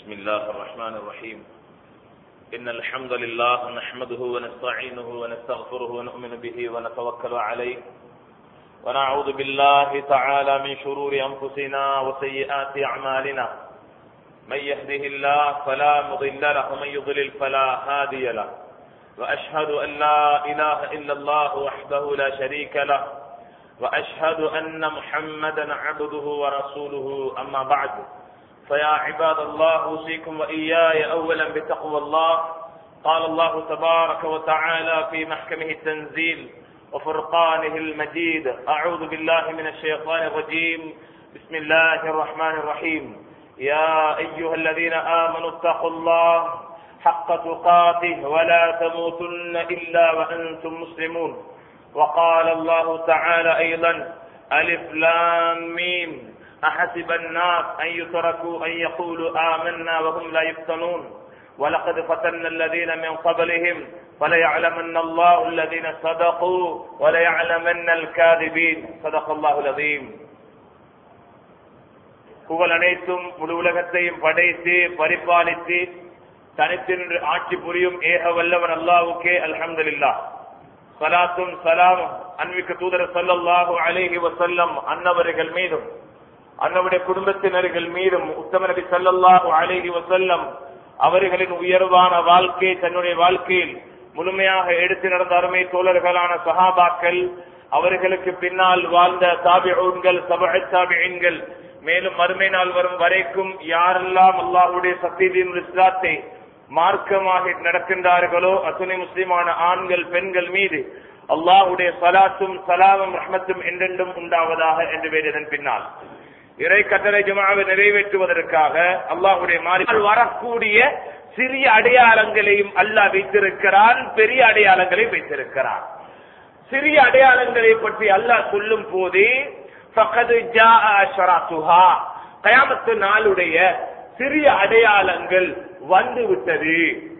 بسم الله الرحمن الرحيم إن الحمد لله نحمده ونستعينه ونستغفره ونؤمن به ونتوكل عليه ونعوذ بالله تعالى من شرور أنفسنا وسيئات أعمالنا من يهده الله فلا مضل له ومن يضلل فلا هادي له وأشهد أن لا إله إلا الله وحده لا شريك له وأشهد أن محمدا عبده ورسوله أما بعد فيا عباد الله أوصيكم وإياي أولا بتقوى الله قال الله تبارك وتعالى في محكمه التنزيل وفرقانه المجيد أعوذ بالله من الشيطان الرجيم بسم الله الرحمن الرحيم يا أيها الذين آمنوا اتقوا الله حق تقاته ولا تموتن إلا وأنتم مسلمون وقال الله تعالى أيضا ألف لام ميم أحسب الناس أن يتركوا أن يقولوا آمنا وهم لا يفتنون ولقد فتنا الذين من قبلهم فليعلمن الله الذين صدقوا وليعلمن الكاذبين صدق الله العظيم புகழ் அனைத்தும் முழு உலகத்தையும் படைத்து பரிபாலித்து தனித்து நின்று ஆட்சி புரியும் ஏக வல்லவன் அல்லாவுக்கே அல்ஹம்துலில்லா சலாத்தும் சலாமும் அன்பிக்கு தூதர் சல்லல்லாஹு அலைஹி வசல்லம் அன்னவர்கள் மீதும் அன்னவுடைய குடும்பத்தினர்கள் மீதும் உத்தம நபி சல்லல்லாஹு அலைஹி வசல்லம் அவர்களின் உயர்வான வாழ்க்கை தன்னுடைய வாழ்க்கையில் முழுமையாக எடுத்து நடந்த அருமை தோழர்களான சஹாபாக்கள் அவர்களுக்கு பின்னால் வாழ்ந்த தாபிஊன்கள் சபஹ தாபிகள் மேலும் மறுமை நாள் வரும் வரைக்கும் யாரெல்லாம் அல்லாஹுடைய சத்தியத்தின் இஸ்லாத்தை மார்க்கமாக நடக்கின்றார்களோ அத்துணை முஸ்லிமான ஆண்கள் பெண்கள் மீது அல்லாஹுடைய சலாத்தும் சலாமும் ரஹமத்தும் என்றென்றும் உண்டாவதாக என்று வேறியதன் பின்னால் இறை கட்டளை ஜமாவை நிறைவேற்றுவதற்காக அல்லாஹுடைய மாறி வரக்கூடிய சிறிய அடையாளங்களையும் அல்லாஹ் வைத்திருக்கிறான் பெரிய அடையாளங்களை வைத்திருக்கிறான் சிறிய அடையாளங்களை பற்றி அல்லாஹ் சொல்லும் போது கயாமத்து நாளுடைய சிறிய அடையாளங்கள் வந்து விட்டது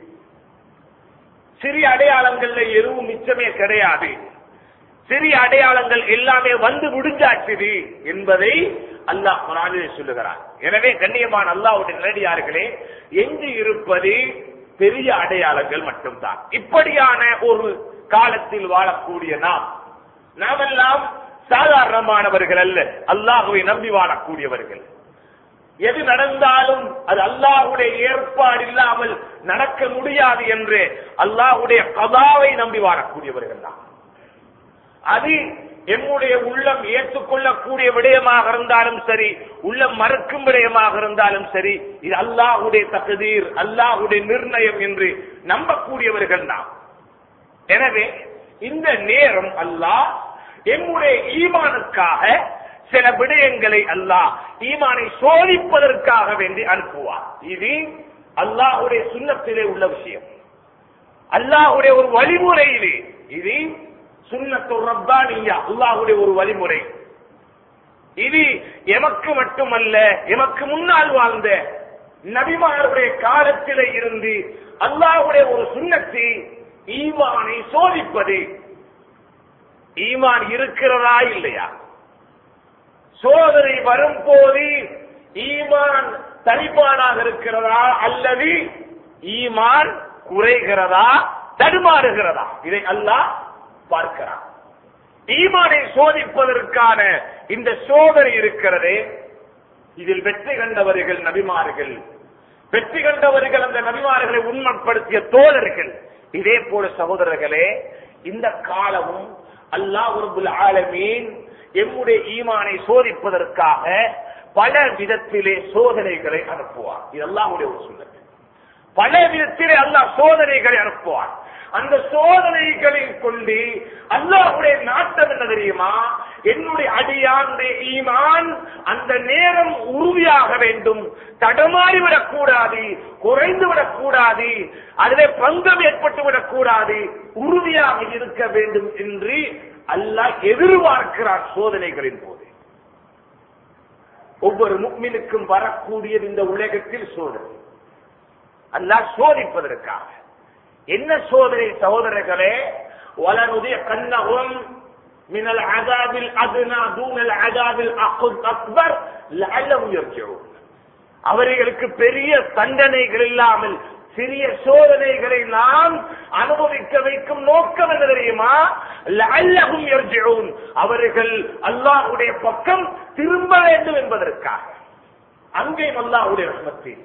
சிறிய அடையாளங்கள்ல எதுவும் மிச்சமே கிடையாது சிறிய அடையாளங்கள் எல்லாமே வந்து முடிஞ்சாச்சுது என்பதை அல்லாஹ் குரானிலே சொல்லுகிறார் எனவே கண்ணியமான அல்லாவுடைய நேரடியார்களே எங்கு இருப்பது பெரிய அடையாளங்கள் மட்டும்தான் இப்படியான ஒரு காலத்தில் வாழக்கூடிய நாம் நாமெல்லாம் சாதாரணமானவர்கள் அல்ல அல்லாஹுவை நம்பி வாழக்கூடியவர்கள் எது நடந்தாலும் அது அல்லாஹுடைய ஏற்பாடு இல்லாமல் நடக்க முடியாது என்று அல்லாஹுடைய கதாவை நம்பி வாழக்கூடியவர்கள் தான் அது எம்முடைய உள்ளம் ஏற்றுக்கொள்ளக்கூடிய விடயமாக இருந்தாலும் சரி உள்ளம் மறுக்கும் விடயமாக இருந்தாலும் சரி இது அல்லாஹுடைய தகுதீர் அல்லாஹுடைய நிர்ணயம் என்று நம்பக்கூடியவர்கள் நாம் எனவே இந்த நேரம் அல்லாஹ் எம்முடைய ஈமானுக்காக சில விடயங்களை அல்லாஹ் ஈமானை சோதிப்பதற்காக வேண்டி அனுப்புவார் இது அல்லாஹுடைய சுண்ணத்திலே உள்ள விஷயம் அல்லாஹுடைய ஒரு வழிமுறை இது இது சுண்ணத்து ரப்பானியா அல்லாஹுடைய ஒரு வழிமுறை இது எமக்கு மட்டுமல்ல எமக்கு முன்னால் வாழ்ந்த நபிமாருடைய காலத்திலே இருந்து அல்லாஹுடைய ஒரு சுண்ணத்தை ஈமானை சோதிப்பது ஈமான் இருக்கிறதா இல்லையா சோதனை வரும்போது ஈமான் தனிப்பானாக இருக்கிறதா அல்லது ஈமான் குறைகிறதா தடுமாறுகிறதா இதை அல்லாஹ் பார்க்கிறான் ஈமானை சோதிப்பதற்கான இந்த சோதனை இருக்கிறது இதில் வெற்றி கண்டவர்கள் நபிமார்கள் வெற்றி கண்டவர்கள் அந்த நபிமார்களை உண்மைப்படுத்திய தோழர்கள் இதே போல சகோதரர்களே இந்த காலமும் அல்லாஹ் ரபுல் ஆலமீன் எம்முடைய ஈமானை சோதிப்பதற்காக பல விதத்திலே சோதனைகளை அனுப்புவார் இது அல்லாஹுடைய ஒரு சுண்ணத்து பல விதத்திலே அல்லாஹ் சோதனைகளை அனுப்புவார் அந்த சோதனைகளை கொண்டு அல்லாஹுடைய நாட்டம் என்ன தெரியுமா என்னுடைய அடியானுடைய ஈமான் அந்த நேரம் உறுதியாக வேண்டும் தடமாறி விடக்கூடாது குறைந்து விடக்கூடாது அதிலே பங்கம் ஏற்பட்டு விடக்கூடாது உறுதியாக இருக்க வேண்டும் என்று அல்லாஹ் எதிர்பார்க்கிறார் சோதனைகளின் போது ஒவ்வொரு முக்மினுக்கும் வரக்கூடியது இந்த உலகத்தில் சோதனை அல்லாஹ் சோதிப்பதற்காக என்ன சோதனை சகோதரர்களே வலனுடைய கண்ணகம் من العذاب الأدنى دون العذاب الأكبر لعلهم يرجعون அவர்களுக்கு பெரிய தண்டனைகள் இல்லாமல் சிறிய சோதனைகளை நாம் அனுபவிக்க வைக்கும் நோக்கம் என்ன தெரியுமா லஅல்லஹும் யர்ஜிஊன் அவர்கள் அல்லாஹ்வுடைய பக்கம் திரும்ப வேண்டும் என்பதற்காக அங்கேயும் அல்லாஹ்வுடைய ரஹ்மத்தில்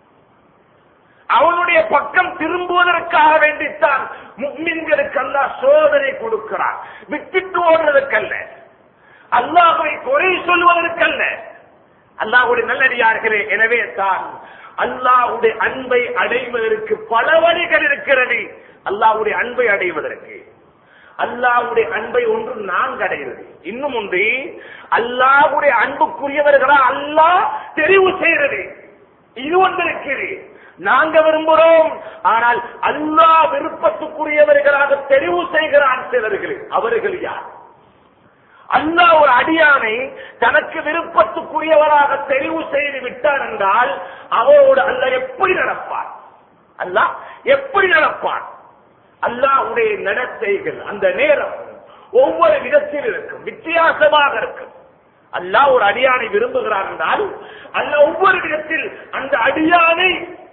அவனுடைய பக்கம் திரும்புவதற்காக வேண்டித்தான் முக்மின்களுக்கு அல்லாஹ் சோதனை கொடுக்கிறான் விட்டுட்டு ஓடுறதுக்கல்ல அல்லாஹை குறை சொல்வதற்கல்ல அல்லாஹுடைய நல்லடியார்களே எனவே தான் அல்லாஹுடைய அன்பை அடைவதற்கு பல வழிகள் இருக்கிறது அல்லாஹுடைய அன்பை அடைவதற்கு அல்லாஹுடைய அன்பை ஒன்று நான் அடைகிறது இன்னும் ஒன்று அல்லாஹுடைய அன்புக்குரியவர்களா அல்லாஹ் தெரிவு செய்கிறது இது ஒன்று இருக்கிறது நாங்க விரும்புகிறோம் ஆனால் அல்லாஹ் விருப்பத்துக்குரியவர்களாக தெரிவு செய்கிறான் சிலர்கள் அவர்கள் யார் அல்லாஹ் ஒரு அடியானை தனக்கு விருப்பத்துக்குரியவராக தெரிவு செய்து விட்டார் என்றால் அவரோடு அல்லாஹ் எப்படி நடப்பார் அல்லாஹ் எப்படி நடப்பார் அல்லாஹ்வுடைய நடத்தைகள் அந்த நேரம் ஒவ்வொரு விதத்தில் இருக்கும் வித்தியாசமாக இருக்கும் அல்லாஹ் ஒரு அடியானை விரும்புகிறார் என்றால் அல்லாஹ் ஒவ்வொரு விதத்தில் அந்த அடியானை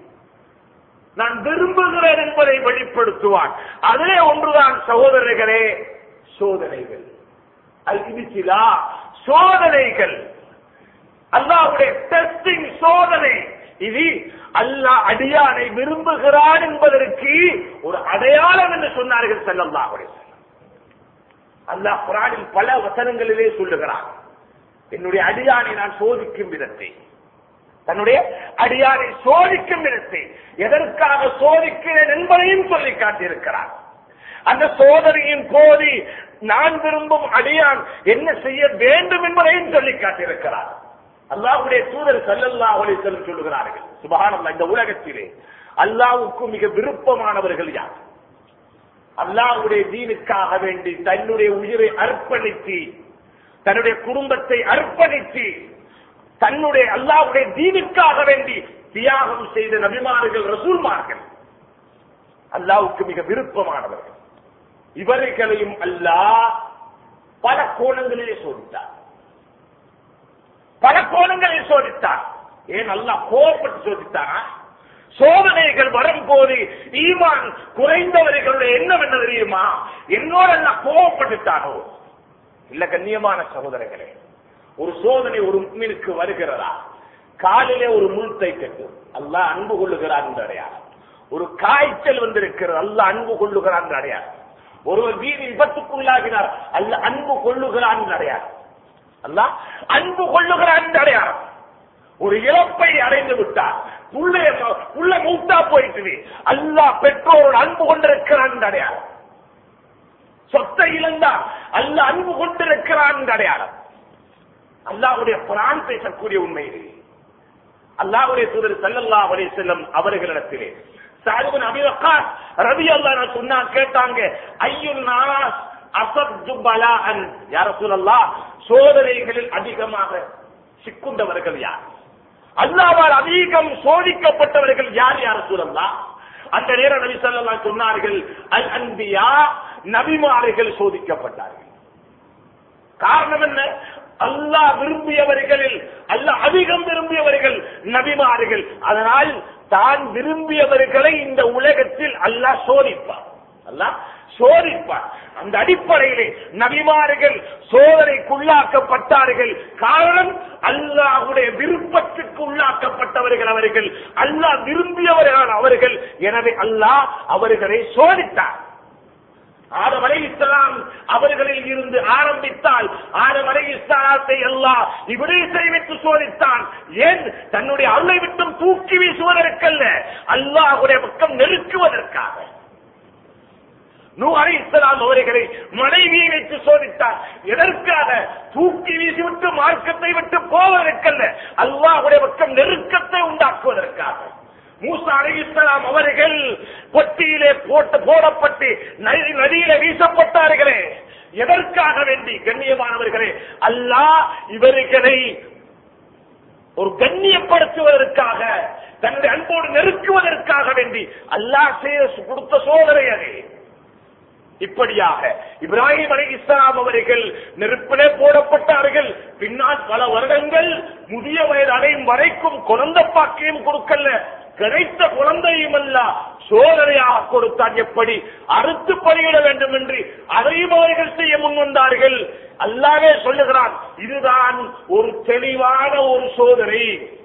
நான் விரும்புகிறேன் என்பதை வெளிப்படுத்துவான் அதே ஒன்றுதான் சகோதரர்களே சோதனைகள் அல் இபிசிலா சோதனைகள் அல்லாஹ்வுடைய டெஸ்டிங் சோதனை இது அல்லாஹ் அடியானை விரும்புகிறான் என்பதற்கு ஒரு அடையாளம் என்று சொன்னார்கள் ஸல்லல்லாஹு அலைஹி வஸல்லம் அல்லாஹ் குர்ஆனில் பல வசனங்களிலே சொல்லுகிறான் என்னுடைய அடியானை நான் சோதிக்கும் விதத்தை தன்னுடைய அடியாரை சோதிக்கும் விதத்தை எதற்காக சோதிக்கிறேன் என்பதையும் சொல்லி காட்டியிருக்கிறார் அந்த சோதனையின் போது நான் விரும்பும் அடியான் என்ன செய்ய வேண்டும் என்பதையும் சொல்லி காட்டியிருக்கிறார் அல்லாஹ்வுடைய தூதர் ஸல்லல்லாஹு அலைஹி வஸல்லம் சொல்லுகிறார்கள் சுபஹானல்லாஹ் இந்த உலகத்திலே அல்லாஹ்வுக்கு மிக விருப்பமானவர்கள் யார் அல்லாஹ்வுடைய தீனுக்காக வேண்டி தன்னுடைய உயிரை அர்ப்பணித்து தன்னுடைய குடும்பத்தை அர்ப்பணித்து தன்னுடைய அல்லாஹ்வுடைய தீனுக்காக வேண்டி தியாகம் செய்த நபிமார்கள் ரசூல்மார்கள் அல்லாஹ்வுக்கு மிக விருப்பமானவர்கள் இவர்களையும் அல்லாஹ் பல கோணங்களிலே சோதித்தார் பல கோணங்களில் சோதித்தார் ஏன் அல்லாஹ் கோபப்பட்டு சோதித்தாரா சோதனைகள் வரும்போது ஈமான் குறைந்தவர்களுடைய எண்ணம் என்ன தெரியுமா என்னோட எல்லாம் கோபப்பட்டுட்டானோ இல்ல கண்ணியமான சகோதரர்களே ஒரு சோதனை ஒரு முக்மீனுக்கு வருகிறதா காலிலே ஒரு முள் தைக்கட்டு அல்லாஹ் அன்பு கொள்ளுகிறார் என்று அடையாளம் ஒரு காய்ச்சல் வந்திருக்கிறது அல்லாஹ் அன்பு கொள்ளுகிறார் என்று அடையாளம் ஒருவர் வீதி விபத்துக்குள்ளாகினார் அல்ல அன்பு கொள்ளுகிறார் என்று அடையாளம் அல்லாஹ் அன்பு கொள்ளுகிறார் என்று அடையாளம் ஒரு இழப்பை அடைந்து விட்டார் புள்ளைய புள்ள மூத்தா போயிட்டு அல்லாஹ் பெற்றோரோட அன்பு கொண்டிருக்கிறான் என்று அடையாளம் சொத்தை இழந்தார் அல்ல அன்பு கொண்டிருக்கிறான் என்று அடையாளம் அல்லாஹ்வுடைய குரான் பேசக்கூடிய உண்மை இது அல்லாஹ்வுடைய தூதர் ஸல்லல்லாஹு அலைஹி வஸல்லம் அவர்களிடத்திலே சாலிபின் அபி வக்காஸ் ரலியல்லாஹு அன்ஹு சொன்னா கேட்டாங்க ஐயுன் நாஸ் அசத்து பலாஅன் யா ரசூலல்லாஹ் சோதனைகளில் அதிகமாக சிக்குண்டவர்கள் யார் அல்லாஹ்வால் அதிகம் சோதிக்கப்பட்டவர்கள் யார் யார் ரசூலல்லாஹ் அந்த நேரம் நபி ஸல்லல்லாஹு அலைஹி சொன்னார்கள் அல் அன்பியா நபிமார்கள் சோதிக்கப்பட்டார்கள் காரணம் என்ன அல்லாஹ் விரும்பியவர்களில் அல்லாஹ் அதிகம் விரும்பியவர்கள் நபிமார்கள் அதனால் தான் விரும்பியவர்களை இந்த உலகத்தில் அல்லாஹ் சோதிப்பார் அல்லாஹ் சோதிப்பார் அந்த அடிப்படையிலே நபிமார்கள் சோதனைக்குள்ளாக்கப்பட்டார்கள் காரணம் அல்லாஹுடைய விருப்பத்துக்கு உள்ளாக்கப்பட்டவர்கள் அவர்கள் அல்லாஹ் விரும்பியவர்கள் அவர்கள் எனவே அல்லாஹ் அவர்களை சோதித்தார் ஆதம் அலை இஸ்லாம் அவர்களில் இருந்து ஆரம்பித்தால் ஆதம் அலை இஸ்லாத்தை எல்லாம் இபிரீசை விட்டு சோதித்தான் ஏன் தன்னுடைய அருளை விட்டும் தூக்கி வீசுவதற்கல்ல அல்லாஹுடைய பக்கம் நெருக்குவதற்காக நூ அலை இஸ்லாம் அவர்களை மனைவியை வைத்து சோதித்தார் எதற்காக தூக்கி வீசிவிட்டு மார்க்கத்தை விட்டு போவதற்கல்ல அல்லாஹுடைய பக்கம் நெருக்கத்தை உண்டாக்குவதற்காக மூசா அலிஸ்லாம் அவர்கள் பொட்டியிலே போட்டு போடப்பட்டு நதி- நதியிலே வீசப்பட்டார்களே எதற்காக வேண்டி கண்ணியமானவர்களே அல்லாஹ் இவர்களை ஒரு கண்ணியப்படுத்துவதற்காக தன்னுடைய அன்போடு நெருக்குவதற்காக வேண்டி அல்லாஹ் செய்த கொடுத்த சோதனை அது இப்படியாக இப்ராஹிம் அலி இஸ்லாம் அவர்கள் நெருப்பிலே போடப்பட்டார்கள் பின்னால் பல வருடங்கள் முதிய வயது அடையும் வரைக்கும் குழந்தை பாக்கியம் கொடுக்கல கிடைத்த குழந்தையும் அல்ல சோதனையாக கொடுத்தான் எப்படி அறுத்து பலியிட வேண்டும் என்று அதையும் அவர்கள் செய்ய முன் வந்தார்கள் அல்லாவே சொல்லுகிறான் இதுதான் ஒரு தெளிவான ஒரு சோதனை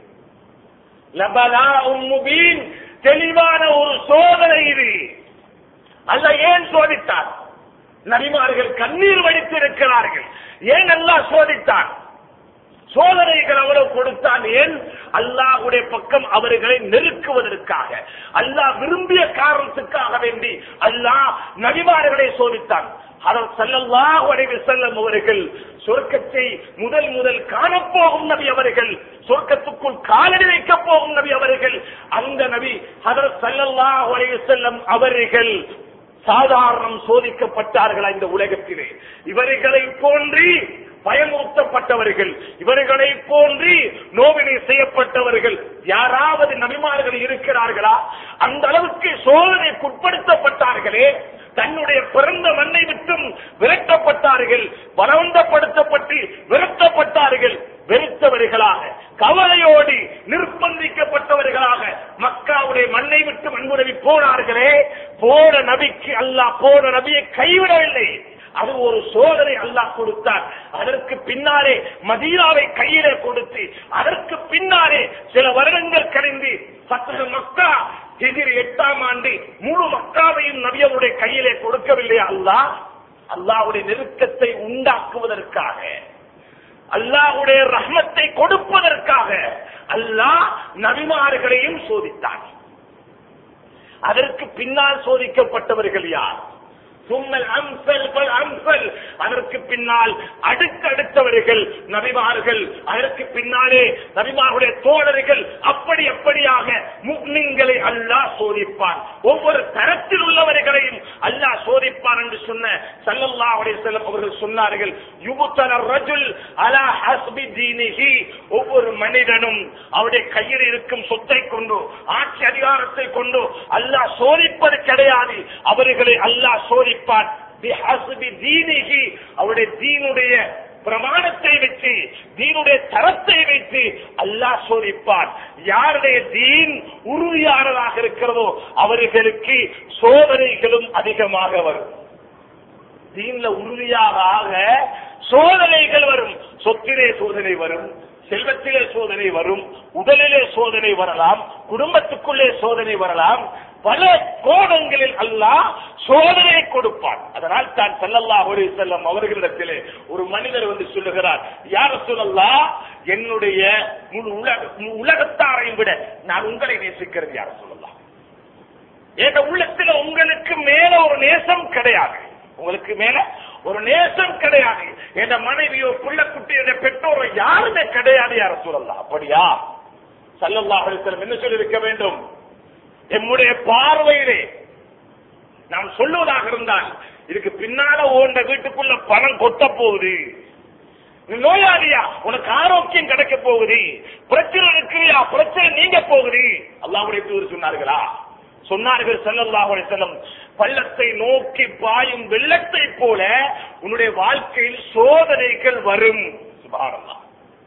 லபலா முபீன் தெளிவான ஒரு சோதனை இது அல்ல ஏன் சோதித்தார் நபிமார்கள் கண்ணீர் வடித்திருக்கிறார்கள் ஏன் அல்லாஹ் சோதித்தான் சோதனைகள் அவ்வளவு கொடுத்தான் ஏன் அல்லாஹ்வுடைய பக்கம் அவர்களை நெருக்குவதற்காக அல்லாஹ் விரும்பிய காரணத்துக்காக வேண்டி அல்லாஹ் நபிமார்களை சோதித்தான் அவர் ஸல்லல்லாஹு அலைஹி வஸல்லம் அவர்கள் சொர்க்கத்தை முதல் முதல் காணப்போகும் நபி அவர்கள் சொர்க்கத்துக்குள் காலடி வைக்கப் போகும் நபி அவர்கள் அந்த நபி ஹதரத் ஸல்லல்லாஹு அலைஹி வஸல்லம் அவர்கள் சாதாரணம் சோதிக்கப்பட்டார்களா இந்த உலகத்திலே இவர்களை போன்றி பயமுறுத்தப்பட்டவர்கள் இவர்களை போன்றி நோவினை செய்யப்பட்டவர்கள் யாராவது நபிமார்கள் இருக்கிறார்களா அந்த அளவுக்கு சோதனைக்குட்படுத்தப்பட்டார்களே தன்னுடைய பிறந்த மண்ணை விட்டும் விரட்டப்பட்டார்கள் பலவந்தப்படுத்தப்பட்டு விரட்டப்பட்டார்கள் வெறுத்தவர்களாக கவலையோடு நிர்பந்திக்கப்பட்டவர்களாக மக்காவுடைய மண்ணை விட்டு அன்புநபி போனார்களே போன நபிக்கு அல்லாஹ் போன நபியை கைவிடவில்லை அது ஒரு சோதனை அல்லாஹ் கொடுத்தார் அதற்கு பின்னாலே மதீனாவை கையிலே கொடுத்து அதற்கு பின்னாலே சில வருடங்கள் கழிந்து சத்தக மக்கா ஹிஜ்ரி எட்டாம் ஆண்டு முழு மக்காவையும் நபியவருடைய கையிலே கொடுக்கவில்லை அல்லாஹ் அல்லாஹ்வுடைய நெருக்கத்தை உண்டாக்குவதற்காக அல்லாஹ்வுடைய ரஹ்மத்தை கொடுப்பதற்காக அல்லாஹ் நபிமார்களையும் சோதித்தான் அதற்கு பின்னால் சோதிக்கப்பட்டவர்கள் யார் சும்மல் அம்சல் பல் அம்சல் அதற்கு பின்னால் அடுத்தடுத்தவர்கள் நபிமார்கள் அதற்கு பின்னாலே நபிமாருடைய தோழர்கள் அப்படி அப்படியாக முக்மின்களை அல்லாஹ் சோதிப்பான் ஒவ்வொரு தரத்தில் உள்ளவர்களையும் அல்லாஹ் சோதிப்பான் என்று சொன்ன ஸல்லல்லாஹு அலைஹி வஸல்லம் அவர்கள் சொன்னார்கள் யுபுத்தன ரஜுல் அலா ஹஸ்பி தீனிஹி ஒவ்வொரு மனிதனும் அவருடைய கையில் இருக்கும் சொத்தை கொண்டு ஆட்சி அதிகாரத்தை கொண்டு அல்லாஹ் சோதிப்பது கிடையாது அவர்களை அல்லாஹ் சோதிப்பான் பிஹஸ்பி தீனிஹி அவருடைய தீனுடைய பிரமாணத்தை வச்சு தீனுடைய தரத்தை வைத்து அல்லாஹ் சோதிப்பான் யாருடைய தீன் உறுதியானதாக இருக்கிறதோ அவர்களுக்கு சோதனைகளும் அதிகமாக வரும் தீன்ல உறுதியாக ஆக சோதனைகள் வரும் சொத்திலே சோதனை வரும் செல்வத்திலே சோதனை வரும் உடலிலே சோதனை வரலாம் குடும்பத்துக்குள்ளே சோதனை வரலாம் பல கோணங்களில் அல்லாஹ் சோதனை கொடுப்பான் அதனால் தான் ஸல்லல்லாஹு அலைஹி வஸல்லம் அவர்களிடத்திலே ஒரு மனிதர் வந்து சொல்லுகிறார் யார் சொல்லல்லா என்னுடைய முழு உலக முழு உலகத்தாரையும் விட நான் உங்களை நேசிக்கிறது யார் சொல்லலாம் என் உள்ளத்துல உங்களுக்கு மேல ஒரு நேசம் கிடையாது உங்களுக்கு மேல ஒரு நேசம் கிடையாது என் மனைவியோ புள்ள குட்டியோட பெற்றோரோ யாருமே கிடையாது யார சொல்லலாம் அப்படியா சல்லல்லாஹு அலைஹி வஸல்லம் என்ன சொல்லியிருக்க வேண்டும் எம்முடைய பார்வையிலே நாம் சொல்லுவதாக இருந்தால் இதுக்கு பின்னால ஓண்ட வீட்டுக்குள்ள பணம் கொத்த போகுது நீ நோயாளியா உனக்கு ஆரோக்கியம் கிடைக்க போகுது பிரச்சனை இருக்கிறியா பிரச்சனை நீங்க போகுது அல்லாஹ்வுடைய தூதர் சொன்னார்களா சொன்னார்கள் ஸல்லல்லாஹு அலைஹி வஸல்லம் பள்ளத்தை நோக்கி பாயும் வெள்ளத்தை போல உன்னுடைய வாழ்க்கையில் சோதனைகள் வரும் சுபஹானல்லாஹ்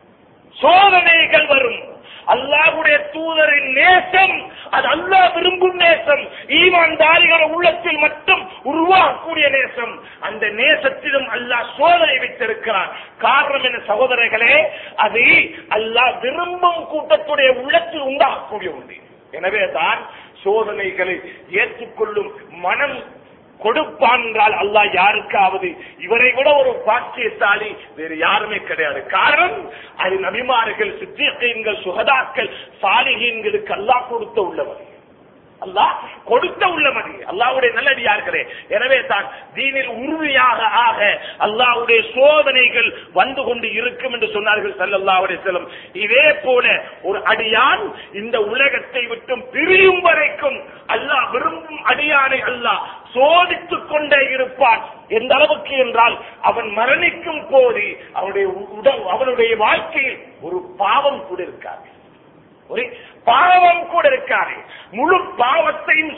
சோதனைகள் வரும் அல்லாஹ்வுடைய தூதரின் நேசம் அது அல்லாஹ் விரும்பும் நேசம் ஈமான்தாரிகள உள்ளத்தில் மட்டும் உருவாகக்கூடிய நேசம் அந்த நேசத்திலும் அல்லாஹ் சோதனை வைத்திருக்கிறான் காரணம் என்ன சகோதரர்களே அது அல்லாஹ் விரும்பும் கூட்டத்துடைய உள்ளத்தில் உண்டாகக்கூடிய ஒன்று எனவே தான் சோதனைகளை ஏற்றுக்கொள்ளும் மனம் கொடுப்பான் என்றால் அல்லாஹ் யாருக்காவது இவரை விட ஒரு பாக்கியசாலி வேறு யாருமே கிடையாது காரணம் அது நபிமார்கள் சித்தியங்கள் சுகதாக்கள் சாலிகீன்களுக்கு அல்லாஹ் கொடுத்த உள்ளவர் அல்லாஹ் கொடுத்த உள்ளமதி அல்லாஹ்வுடைய நல்லடியார்களே எனவே தான் தீனில் உறுதியாக ஆக அல்லாஹ்வுடைய சோதனைகள் வந்து கொண்டு இருக்கும் என்று சொன்னார்கள் ஸல்லல்லாஹு அலைஹி வஸல்லம் இதே போல ஒரு அடியான் இந்த உலகத்தை விட்டும் பிரியும் வரைக்கும் அல்லாஹ் விரும்பும் அடியானை அல்லாஹ் சோதித்துக் கொண்டே இருப்பான் எந்த அளவுக்கு என்றால் அவன் மரணிக்கும் போது அவனுடைய உடல் அவனுடைய வாழ்க்கையில் ஒரு பாவம் கூட இருக்காது ஒரு பாவம் கூட இருக்காது முழு பாவத்தையும்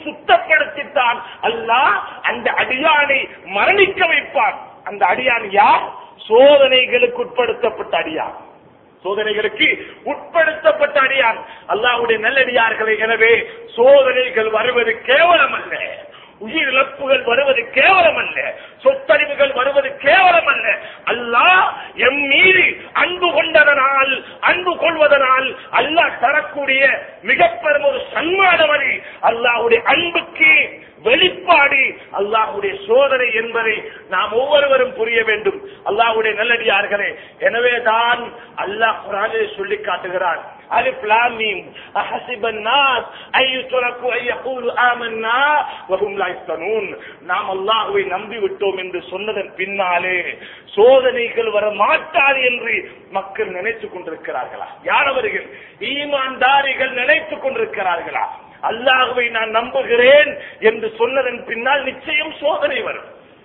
சுத்தப்படுத்தித்தான் அல்லாஹ் அந்த அடியானை மரணிக்க வைப்பான் அந்த அடியான் யார் சோதனைகளுக்கு உட்படுத்தப்பட்ட அடியான் சோதனைகளுக்கு உட்படுத்தப்பட்ட அடியான் அல்லாஹ்வுடைய நல்லடியார்களே எனவே சோதனைகள் வருவது கேவலம் அல்ல உயிரிழப்புகள் வருவது கேவலம் அல்ல சொத்தறிவுகள் வருவது கேவலம் அல்ல அல்லாஹ் எம் மீது அன்பு கொண்டதனால் அன்பு கொள்வதனால் அல்லாஹ் தரக்கூடிய மிக பெரும் ஒரு சன்மானவரி அல்லாஹ்வுடைய அன்புக்கு வெளிப்பாடு அல்லாஹ்வுடைய சோதனை என்பதை நாம் ஒவ்வொருவரும் புரிய வேண்டும் அல்லாஹ்வுடைய நல்லடியார்களே எனவே தான் அல்லாஹ் குரானிலே சொல்லி காட்டுகிறான் அலிஃப் லாம் மீம் அஹஸிபன் நாஸ் அய்யுத்ரகு அய்யகூலு ஆமன்னா வஹும் லா யஃப்தனூன் நாம் அல்லாஹ்வை நம்பி விட்டோம் என்று சொன்னதன் பின்னாலே சோதனைகள் வர மாட்டாது என்று மக்கள் நினைத்துக் கொண்டிருக்கிறார்களா யாரவர்கள் ஈமான்தாரிகள் நினைத்துக் கொண்டிருக்கிறார்களா அல்லாஹ்வை நான் நம்புகிறேன் என்று சொன்னதன் பின்னால் நிச்சயம் சோதனை வரும்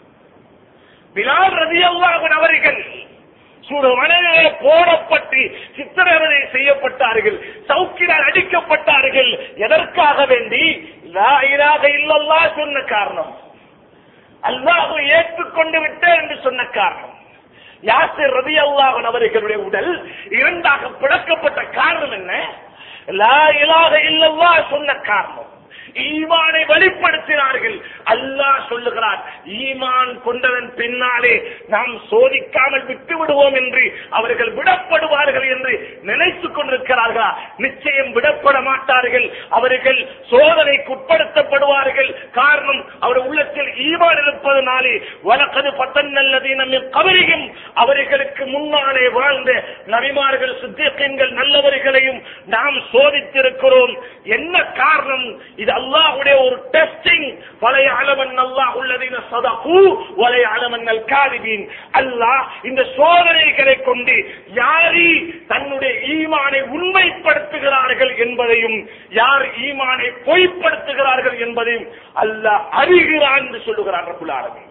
பிலால் ரதி அவர்கள் சுடுமனையிலே போடப்பட்டு சித்திரவதை செய்யப்பட்டார்கள் சவுக்கினால் அடிக்கப்பட்டார்கள் எதற்காக வேண்டி லா இலாஹ இல்லல்லாஹ் சொன்ன காரணம் அல்லாஹ் ஏற்றுக்கொண்டு விட்டேன் என்று சொன்ன காரணம் யாசிர் ரதி அல்லாஹன் அவர்களுடைய உடல் இரண்டாக பிளக்கப்பட்ட காரணம் என்ன லா இலாஹ இல்லல்லாஹ் சொன்ன காரணம் ஈமானை வெளிப்படுத்தினார்கள் அல்லாஹ் சொல்லுகிறார் ஈமான் கொண்டதன் பின்னாலே நாம் சோதிக்காமல் விட்டு விடுவோம் என்று அவர்கள் விடப்படுவார்கள் என்று நினைத்துக் கொண்டிருக்கிறார்களா நிச்சயம் விடப்பட மாட்டார்கள் அவர்கள் சோதனைக்கு உட்படுத்தப்படுவார்கள் காரணம் அவர் உள்ளத்தில் ஈமான் இருப்பதனாலே வழக்கது பத்தன்னல்லது நம்ம கவரியும் அவர்களுக்கு முன்னாலே வாழ்ந்த நபிமார்கள் சித்தியக்கங்கள் நல்லவர்களையும் நாம் சோதித்திருக்கிறோம் என்ன காரணம் இது அல்லாஹ்வுடைய ஒரு டெஸ்டிங் வலைய அளவன் அல்லாஹ் உள்ளதின சதகு வலைய அளவன் காலிபீன் அல்லாஹ் இந்த சோதனைகளை கொண்டு யாரி தன்னுடைய ஈமானை உண்மைப்படுத்துகிறார்கள் என்பதையும் யார் ஈமானை பொய்ப்படுத்துகிறார்கள் என்பதையும் அல்லாஹ் அறிகிறான் என்று சொல்லுகிறார் ரபுல் ஆலமீன்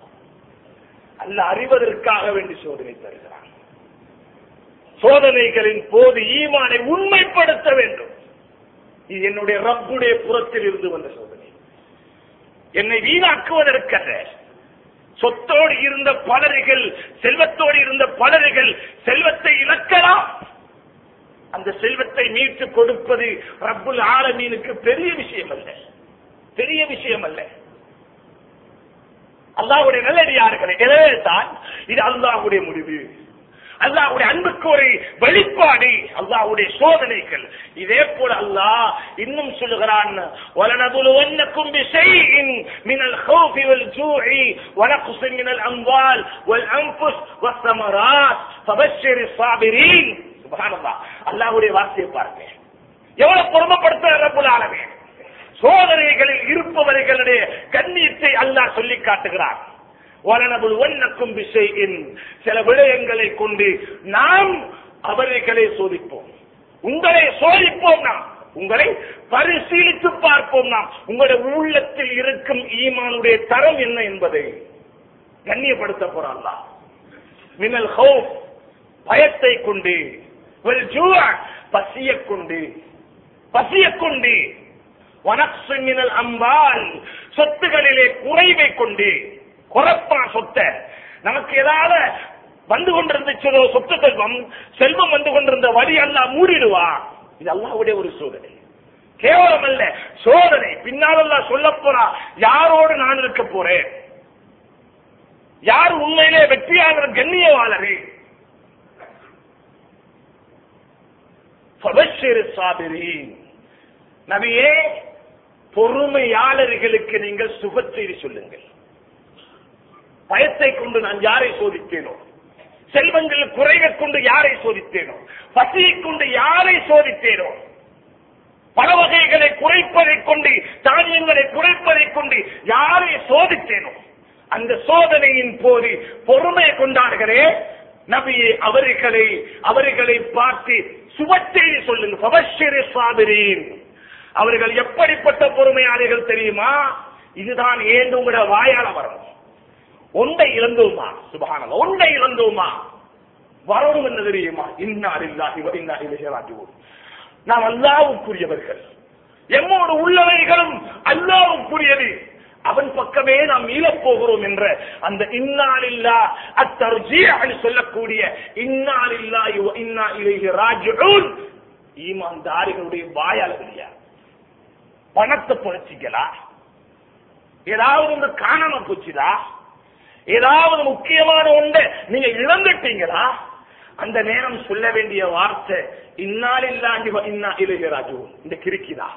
அல்லாஹ் அறிவதற்காக வேண்டி சோதனை தருகிறான் சோதனைகளின் போது ஈமானை உண்மைப்படுத்த வேண்டும் இது என்னுடைய ரப்புடைய புறத்தில் இருந்து வந்த சோதனை என்னை வீணாக்குவதற்கல்ல சொத்தோடு இருந்த பலர்கள் செல்வத்தோடு இருந்த பலர்கள் செல்வத்தை இழக்கலாம் அந்த செல்வத்தை மீட்டு கொடுப்பது ரப்புல் ஆலமீனுக்கு பெரிய விஷயம் அல்ல பெரிய விஷயம் அல்ல அல்லாஹ்வுடைய நல்லடியார்களே எனவே தான் இது அல்லாஹ்வுடைய முடிவு அல்லாஹ்வுடைய அன்புக்கு ஒரு வெளிப்பாடு அல்லாஹ்வுடைய சோதனைகள் இதே போல அல்லாஹ் இன்னும் சொல்லுகிறான் وَلَنَبْلُوَنَّكُمْ بِشَيْءٍ مِنَ الْخَوْفِ وَالْجُوعِ وَنَقْصٍ مِنَ الْأَمْوَالِ وَالْأَنفُسِ وَالثَّمَرَاتِ فَبَشِّرِ الصَّابِرِينَ சுப்ஹானல்லாஹ் அல்லாஹ்வுடைய வார்த்தையை பாருங்க எவ்வளவு பொறுமைப்படுத்துற ரப்புல் ஆலமீன் சோதனைகளில் இருப்பவர்களுடைய கண்ணியத்தை அல்லாஹ் சொல்லி காட்டுகிறார் வலனபுல்வன்னக்கும் விஷயின் சில விடயங்களை கொண்டு நாம் அவர்களை சோதிப்போம் உங்களை சோதிப்போம் நாம் உங்களை பரிசீலித்து பார்ப்போம் நாம் உங்களுடைய உள்ளத்தில் இருக்கும் ஈமானுடைய தரம் என்ன என்பதை கண்ணியப்படுத்த போறான் மினல் ஹவுப் பயத்தை கொண்டு வல் ஜூஅ பசியை கொண்டு பசியை கொண்டு வனக்சு மினல் அம்பால் சொத்துகளிலே குறைவை கொண்டு குறைப்பா சொத்தை நமக்கு ஏதாவது வந்து கொண்டிருந்துச்சதோ சொத்து செல்வம் செல்வம் வந்து கொண்டிருந்த வழி அல்லா மூடிடுவா இது அல்லாவுடைய ஒரு சோதனை கேவலம் அல்ல சோதனை பின்னால் அல்லா சொல்ல போறா யாரோடு நான் இருக்க போறேன் யார் உண்மையிலே வெற்றியாளர் கண்ணியவாளரே ஃபபஷ்ஷிரு சாபிரீன் நபியே பொறுமையாளர்களுக்கு நீங்கள் சுபச்செய்தி சொல்லுங்கள் பயத்தை கொண்டு நான் யாரை சோதித்தேனோ செல்வங்கள் குறைவை கொண்டு யாரை சோதித்தேனோ பசியை கொண்டு யாரை சோதித்தேனோ பல வகைகளை குறைப்பதை கொண்டு தானியங்களை குறைப்பதை கொண்டு யாரை சோதித்தேனோ அந்த சோதனையின் போது பொறுமை கொண்டார்களே நபியே அவர்களை அவர்களை பார்த்து சுபச்செய்தி சொல்லுங்க பபஷிரி சாபிரீன் அவர்கள் எப்படிப்பட்ட பொறுமையாளிகள் தெரியுமா இதுதான் ஏன் உங்களோட வாயால வரணும் ஒன்றை இழந்தோமா சுபகான ஒன்றை இழந்தோமா வரணும் என்ன தெரியுமா இன்னாரில்லாஹி வ இன்னா இலைஹி ராஜிஊன் நாம் அல்லாஹ்வுக்குரியவர்கள் எம்மோடு உள்ளவைகளும் அல்லாஹ்வுக்குரியது அவன் பக்கமே நாம் மீளப் போகிறோம் என்ற அந்த இன்னாலில்லா அத்தர்ஜீஅன்னு சொல்லக்கூடிய இன்னாலில்லா இன்னா இலைஹி ராஜிஊன் ஈமான்தாரிகளுடைய வாயால இல்லையா பணத்தை பொழைச்சிக்கலாம் ஏதாவது ஒன்று காணாம போச்சுதா ஏதாவது முக்கியமான ஒன்றை நீங்க இழந்துட்டீங்களா அந்த நேரம் சொல்ல வேண்டிய வார்த்தை இன்னாலில்லாஹி வ இன்னா இலைஹி ராஜிஊன் இந்த கிறுக்கிதா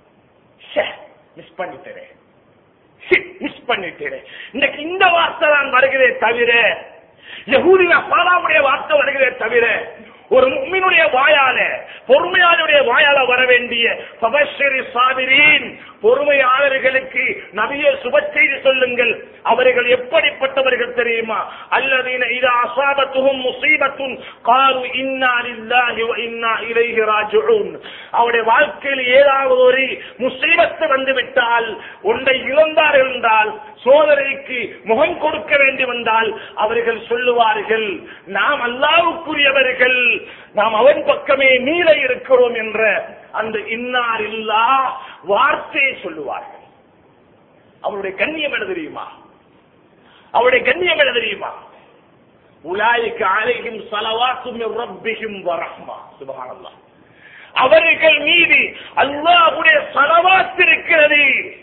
மிஸ் பண்ணிட்டேன் மிஸ் பண்ணிட்டேன் இன்னைக்கு இந்த வார்த்தை தான் வருகிறே தவிர யகூதில பாலாவுடைய வார்த்தை வருகிறே தவிர ஒரு முக்மினுடைய வாயால பொறுமையாளருடைய வாயால வர வேண்டிய பபஸ்வரி சாதிரீன் பொறுமையாளர்களுக்கு நபிய சுப செய்தி சொல்லுங்கள் அவர்கள் எப்படிப்பட்டவர்கள் தெரியுமா அல்லதீன இது அசாபத்துகும் முசீபத்தும் காரு இன்னா லில்லாஹி வ இன்னா இலைஹி ராஜிஊன் அவருடைய வாழ்க்கையில் ஏதாவது ஒரு முசீபத்து வந்து விட்டால் ஒன்றை இழந்தார்கள் என்றால் சோதனைக்கு முகம் கொடுக்க வேண்டி வந்தால் அவர்கள் சொல்லுவார்கள் நாம் அல்லாவுக்குரியவர்கள் நாம் அவன் பக்கமே மீள இருக்கிறோம் என்ற அந்த இன்னார் இல்லா வார்த்தையை சொல்லுவார்கள் அவருடைய கண்ணியம் என்ன தெரியுமா அவருடைய கண்ணியம் என்ன தெரியுமா உலாய்க்கு அலைகும் சலவாத்தும் ரப்பிகும் வரஹ்மா சுபஹானல்லாஹ் அவர்கள் மீது அல்லாஹ்வுடைய சலவாத் இருக்கிறது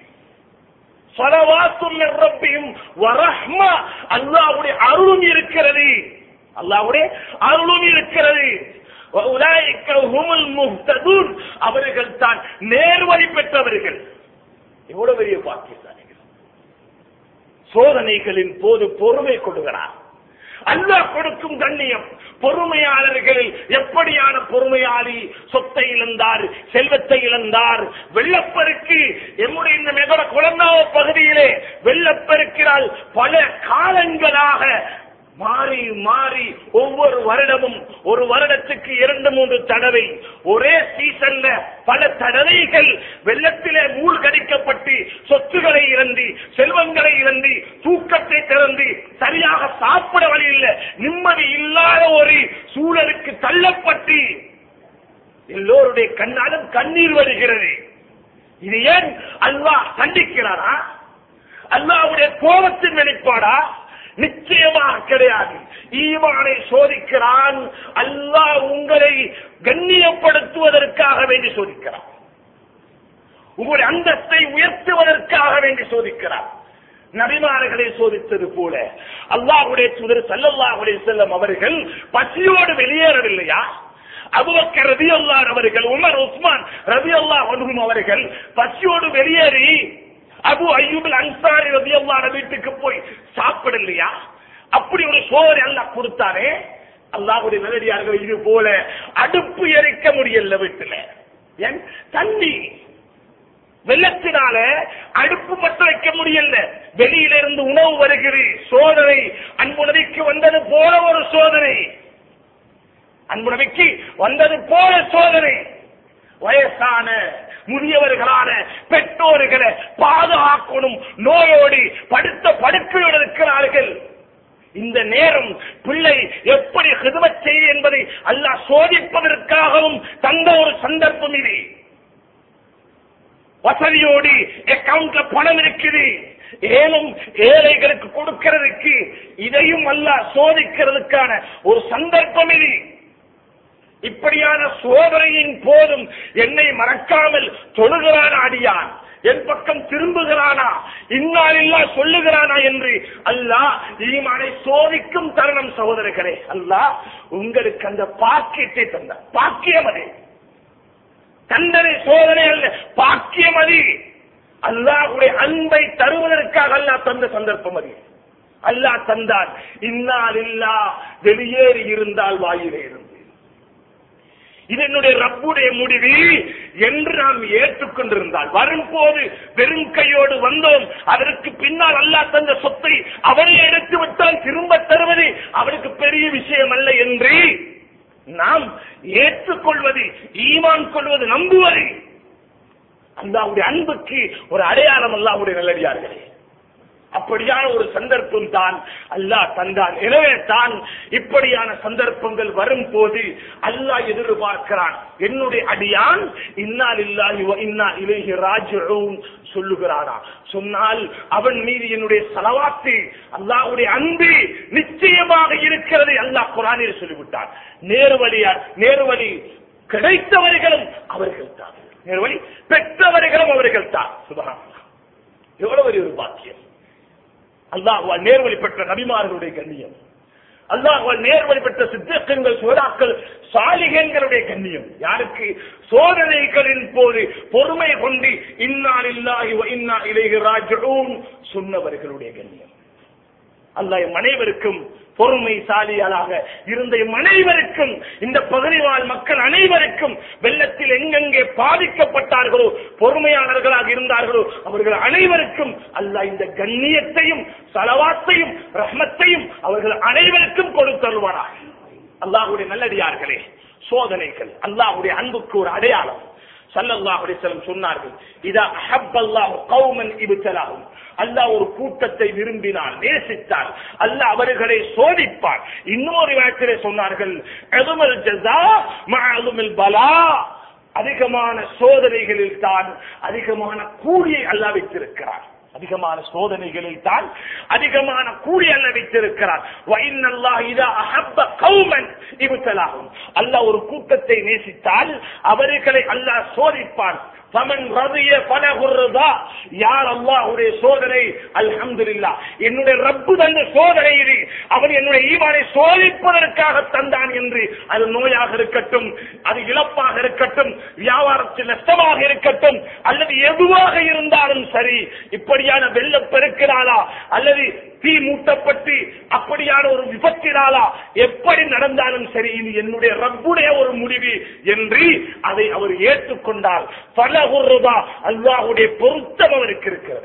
சலவாத்தும் ரப்பியும் வரஹ்மா அல்லாஹ்வுடைய அருளும் இருக்கிறது அல்லாஹ்வுடைய அருளும் இருக்கிறது وَأُولَئِكَ هُمُ الْمُهْتَدُونَ அவர்கள் தான் நேர்வழி பெற்றவர்கள் எவ்வளவு பெரிய பாக்கியசாலிகள் சோதனைகளின் போது பொறுமை கொள்கிறார் அல்லாஹ் கொடுக்கும் கண்ணியம் பொறுமையாளர்களில் எப்படியான பொறுமையாளி சொத்தை இழந்தார் செல்வத்தை இழந்தார் வெள்ளப்பெருக்கு எம்முடைய இந்த மெகட குழந்தாவ பகுதியிலே வெள்ளப்பெருக்கிறால் பல காலங்களாக மாறி மாறி ஒவ்வொரு வருடமும் ஒரு வருடத்துக்கு இரண்டு மூன்று தடவை ஒரே சீசன்ல பல தடவைகள் வெள்ளத்திலே மூழ்கடிக்கப்பட்டு சொத்துக்களை இழந்து செல்வங்களை இழந்து தூக்கத்தை திறந்து சரியாக சாப்பிட வழி இல்லை நிம்மதி இல்லாத ஒரு சூழலுக்கு தள்ளப்பட்டு எல்லோருடைய கண்ணாலும் கண்ணீர் வருகிறது இது ஏன் அல்லாஹ் கண்டிக்கிறாரா அல்லாஹ்வுடைய கோபத்தின் வெளிப்பாடா நிச்சயமாக கிடையாது ஈமானை சோதிக்கிறான் அல்லாஹ் உங்களை கண்ணியப்படுத்துவதற்காக வேண்டி சோதிக்கிறான் உங்களுடைய அந்தஸ்தை உயர்த்துவதற்காக வேண்டி சோதிக்கிறார் நபிமார்களை சோதித்தது போல அல்லாஹ்வுடைய தூதர் ஸல்லல்லாஹு செல்லம் அவர்கள் பசியோடு வெளியேறவில்லையா அபுபக்கர் ரதி அல்லாஹ் அவர்கள் உமர் உஸ்மான் ரதி அல்லாஹ் அவர்கள் பசியோடு வெளியேறி அபு அய்யூபில் அன்சாரி ரதி அல்லாஹ் வீட்டுக்கு போய் சாப்பிடலையா அப்படி ஒரு சோதனை அல்லாஹ் கொடுத்தானே அல்லாஹ்வுடைய நல்லடியார்கள் இது போல அடுப்பு எரிக்க முடியல வீட்டுல ஏன் தண்ணி வெள்ளத்தினால அடுப்பு பற்ற வைக்க முடியல வெளியில இருந்து உணவு வருகிறது சோதனை அன்புணவிக்கு வந்தது போல ஒரு சோதனை அன்புணவிக்கு வந்தது போல சோதனை வயசான முதியவர்களான பெற்றோர்களை பாதுகாக்கணும் நோயோடு படுத்த படுக்கையோடு இருக்கிறார்கள் இந்த நேரம் பிள்ளை எப்படி ஹிதமத் செய்ய என்பதை அல்லாஹ் சோதிப்பதற்காகவும் தந்த ஒரு சந்தர்ப்பம் இது வசதியோடு அக்கவுண்ட்ல பணம் இருக்குது ஏனும் ஏழைகளுக்கு கொடுக்கிறதுக்கு இதையும் அல்லாஹ் சோதிக்கிறதுக்கான ஒரு சந்தர்ப்பம் இது இப்படியான சோதனையின் போதும் என்னை மறக்காமல் தொழுகிறான் அடியான் என் பக்கம் திரும்புகிறானா இன்னாலில்லா சொல்லுகிறானா என்று அல்லாஹ் ஈமானை சோதிக்கும் தருணம் சகோதரர்களே அல்லாஹ் உங்களுக்கு அந்த பாக்கியத்தை தந்த பாக்கியம் அது தண்டனை சோதனை அல்ல பாக்கியம் அது அல்லாஹுடைய அன்பை தருவதற்காக அல்லாஹ் தந்த சந்தர்ப்பம் அது அல்லாஹ் தந்தார் இன்னால் இல்லா வெளியேறி இருந்தால் வாயிலே இருந்து இது என்னுடைய ரப்புடைய முடிவு என்று நாம் ஏற்றுக்கொண்டிருந்தால் வரும்போது வெறும் கையோடு வந்தோம் அதற்கு பின்னால் அல்லாஹ் தந்த சொத்தை அவனை எடுத்து விட்டால் திரும்ப தருவது அவனுக்கு பெரிய விஷயம் அல்ல என்று நாம் ஏற்றுக்கொள்வது ஈமான் கொள்வது நம்புவது அல்லாவுடைய அன்புக்கு ஒரு அடையாளம் அல்லாவுடைய நல்லடியார்களே அப்படியான ஒரு சந்தர்ப்பம் தான் அல்லாஹ் தந்தான் எனவே தான் இப்படியான சந்தர்ப்பங்கள் வரும் போது அல்லாஹ் எதிர்பார்க்கிறான் என்னுடைய அடியான் இன்னால் இல்லாஹி இன்னா இலேஹி ராஜிஊன் சொல்லுகிறானா சொன்னால் அவன் மீது என்னுடைய சலவாத்து அல்லாஹ்வுடைய அன்பு நிச்சயமாக இருக்கிறது அல்லாஹ் குரானில் சொல்லிவிட்டான் நேர்வழியா நேர்வழி கிடைத்தவர்களும் அவர்கள் தான் நேர்வழி பெற்றவர்களும் அவர்கள் தான் சுபகான் எவ்வளவு பெரிய ஒரு பாக்கியம் அல்லாஹ்வால் நேர்வழி பெற்ற நபிமார்களுடைய கண்ணியம் அல்லாஹ்வால் நேர்வழி பெற்ற சித்தக்கங்கள் சுவராக்கள் சாலிகங்களுடைய கண்ணியம் யாருக்கு சோதனைகளின் போது பொறுமை கொண்டு இன்னால் இல்லாஹி வ இன்னா இலைஹி ராஜிஊன் சொன்னவர்களுடைய கண்ணியம் அல்லாஹ் எம் அனைவருக்கும் பொறுமைசாலிகளாக இருந்த எம் அனைவருக்கும் இந்த பகுதி வாழ் மக்கள் அனைவருக்கும் வெள்ளத்தில் எங்கெங்கே பாதிக்கப்பட்டார்களோ பொறுமையாளர்களாக இருந்தார்களோ அவர்கள் அனைவருக்கும் அல்லாஹ் இந்த கண்ணியத்தையும் சலவாத்தையும் ரஹ்மத்தையும் அவர்கள் அனைவருக்கும் கொடுத்தருவானாக அல்லாஹ்வுடைய நல்லடியார்களே சோதனைகள் அல்லாஹ்வுடைய அன்புக்கு ஒரு அடையாளம் ஸல்லல்லாஹு அலைஹி வஸல்லம் சொன்னார்கள் இதா அஹப்பல்லாஹு கௌமன் இப்தலாஹும் அல்லாஹ் ஒரு கூட்டத்தை விரும்பினால் நேசித்தால் அல்லாஹ் அவர்களை சோதிப்பார் இன்னொரு இடத்திலே சொன்னார்கள் எதுமல் ஜஸா மஅலுமில் பலா அதிகமான சோதனைகளில் தான் அதிகமான கூலியை அல்லாஹ் வைத்திருக்கிறார் அதிகமான சோதனைகளில் தான் அதிகமான கூலி அல்ல வைத்திருக்கிறார் வைனல்லாஹ் இதா அஹப்ப கௌமன் இப்தலாஹும் அல்லாஹ் ஒரு கூட்டத்தை நேசித்தால் அவர்களை அல்லாஹ் சோதிப்பான் ஃபமன் ரதிய ஃபலஹுர்ரதா யார் அல்லாஹ்வுடைய சோதனை அல்ஹம்துலில்லாஹ் என்னுடைய ரப்பு தந்த சோதனை இது அவன் என்னுடைய ஈமானை சோதிப்பதற்காக தந்தான் என்று அது நோயாக இருக்கட்டும் அது இழப்பாக இருக்கட்டும் வியாபாரத்தில் நஷ்டமாக இருக்கட்டும் அல்லது எதுவாக இருந்தாலும் சரி இப்படியான வெள்ளம் பெருக்கிறாளா அல்லது தீ மூட்டப்பட்டு அப்படியான ஒரு விபத்தினாலா எப்படி நடந்தாலும் சரி இது என்னுடைய ரப்புடைய ஒரு முடிவு என்று அதை அவர் ஏற்றுக்கொண்டால் பல ரூபா அல்லாஹுடைய பொருத்தம் அவருக்கு இருக்கிறது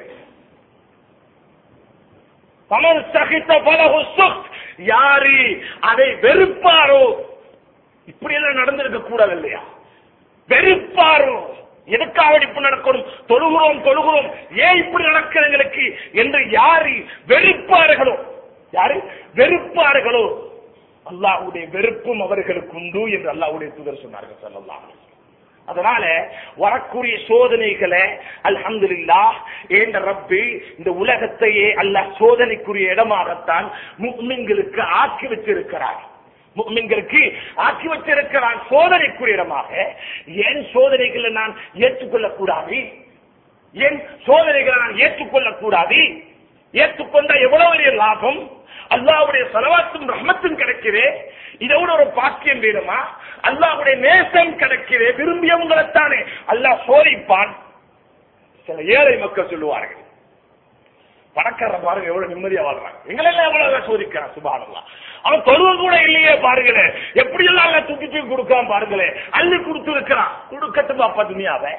பலர் சகித்த பலகு சுக் யாரு அதை வெறுப்பாரோ இப்படி எல்லாம் நடந்திருக்க கூடாது இல்லையா வெறுப்பாரோ எதுக்காக இப்படி நடக்கணும் தொழுகிறோம் தொழுகிறோம் ஏன் இப்படி நடக்குது எங்களுக்கு என்று யாரு வெறுப்பார்களோ யாரு வெறுப்பார்களோ அல்லாஹ்வுடைய வெறுப்பும் அவர்களுக்கு உண்டு என்று அல்லாஹ்வுடைய தூதர் சொன்னார்கள் ஸல்லல்லாஹு அலைஹி வஸல்லம். அதனால வரக்கூடிய சோதனைகளை அல்ஹம்துலில்லாஹ் ஏண்ட ரப்பி இந்த உலகத்தையே அல்லாஹ் சோதனைக்குரிய இடமாகத்தான் முக்மின்களுக்கு ஆக்கி வச்சிருக்கிறார் முக்மின்களுக்கு ஆக்கி வச்சிருக்கிறான் சோதனைக்குரிய இடமாக ஏன் சோதனைகளை நான் ஏற்றுக்கொள்ளக் கூடாது ஏன் சோதனைகளை நான் ஏற்றுக்கொள்ளக் கூடாது ஏற்றுக்கொண்ட எவ்வளவு பெரிய லாபம் அல்லாவுடைய செலவாத்தும் ரஹமத்தும் கிடைக்குது இதோட ஒரு பாக்கியம் வேணுமா அல்லாவுடைய நேசம் கிடைக்குது விரும்பியவங்களைத்தானே அல்லாஹ் சோதிப்பான் சில ஏழை மக்கள் சொல்லுவார்கள் பணக்காரன் பாருங்க எவ்வளவு நிம்மதியா வாழ்றாங்க எங்களெல்லாம் எவ்வளவு சோதிக்கிறான் சுபானல்லாம் அவன் தொழுவ கூட இல்லையே பாருங்களேன் எப்படி எல்லாம் அல்லாஹ் தூக்கி தூக்கி கொடுக்காம பாருங்களேன் அள்ளி கொடுத்து இருக்கிறான் கொடுக்கட்டும் அப்பா துணியாவை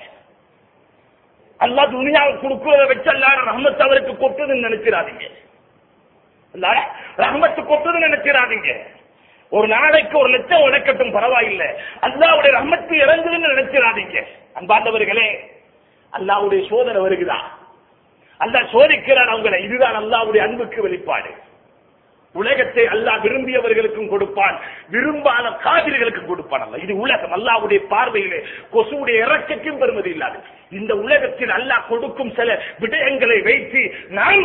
அல்லா துணியாவை கொடுக்கிறத வச்சு அல்லாட ரஹமத்து அவருக்கு கொட்டுதுன்னு நினைச்சிடாதீங்க அல்லாட ரஹமத்து கொட்டுதுன்னு நினைச்சிடாதீங்க ஒரு நாளைக்கு ஒரு லட்சம் உழைக்கட்டும் பரவாயில்ல அல்லாவுடைய ரஹமத்து இறங்குதுன்னு நினைச்சிடாதீங்க அன்பாண்டவர்களே அல்லாவுடைய சோதனை வருகுதா அல்லாஹ் சோதிக்கிறான் அவங்களை இதுதான் அல்லாவுடைய அன்புக்கு வெளிப்பாடு உலகத்தை அல்லாஹ் விரும்பியவர்களுக்கும் கொடுப்பான் விரும்பாத காவிரிகளுக்கும் கொடுப்பான் அல்ல இது உலகம் அல்லாவுடைய பார்வையிலே கொசுவுடைய இறக்கக்கும் பெருமதி இல்லாது இந்த உலகத்தில் அல்லாஹ் கொடுக்கும் சில விடயங்களை வைத்து நாம்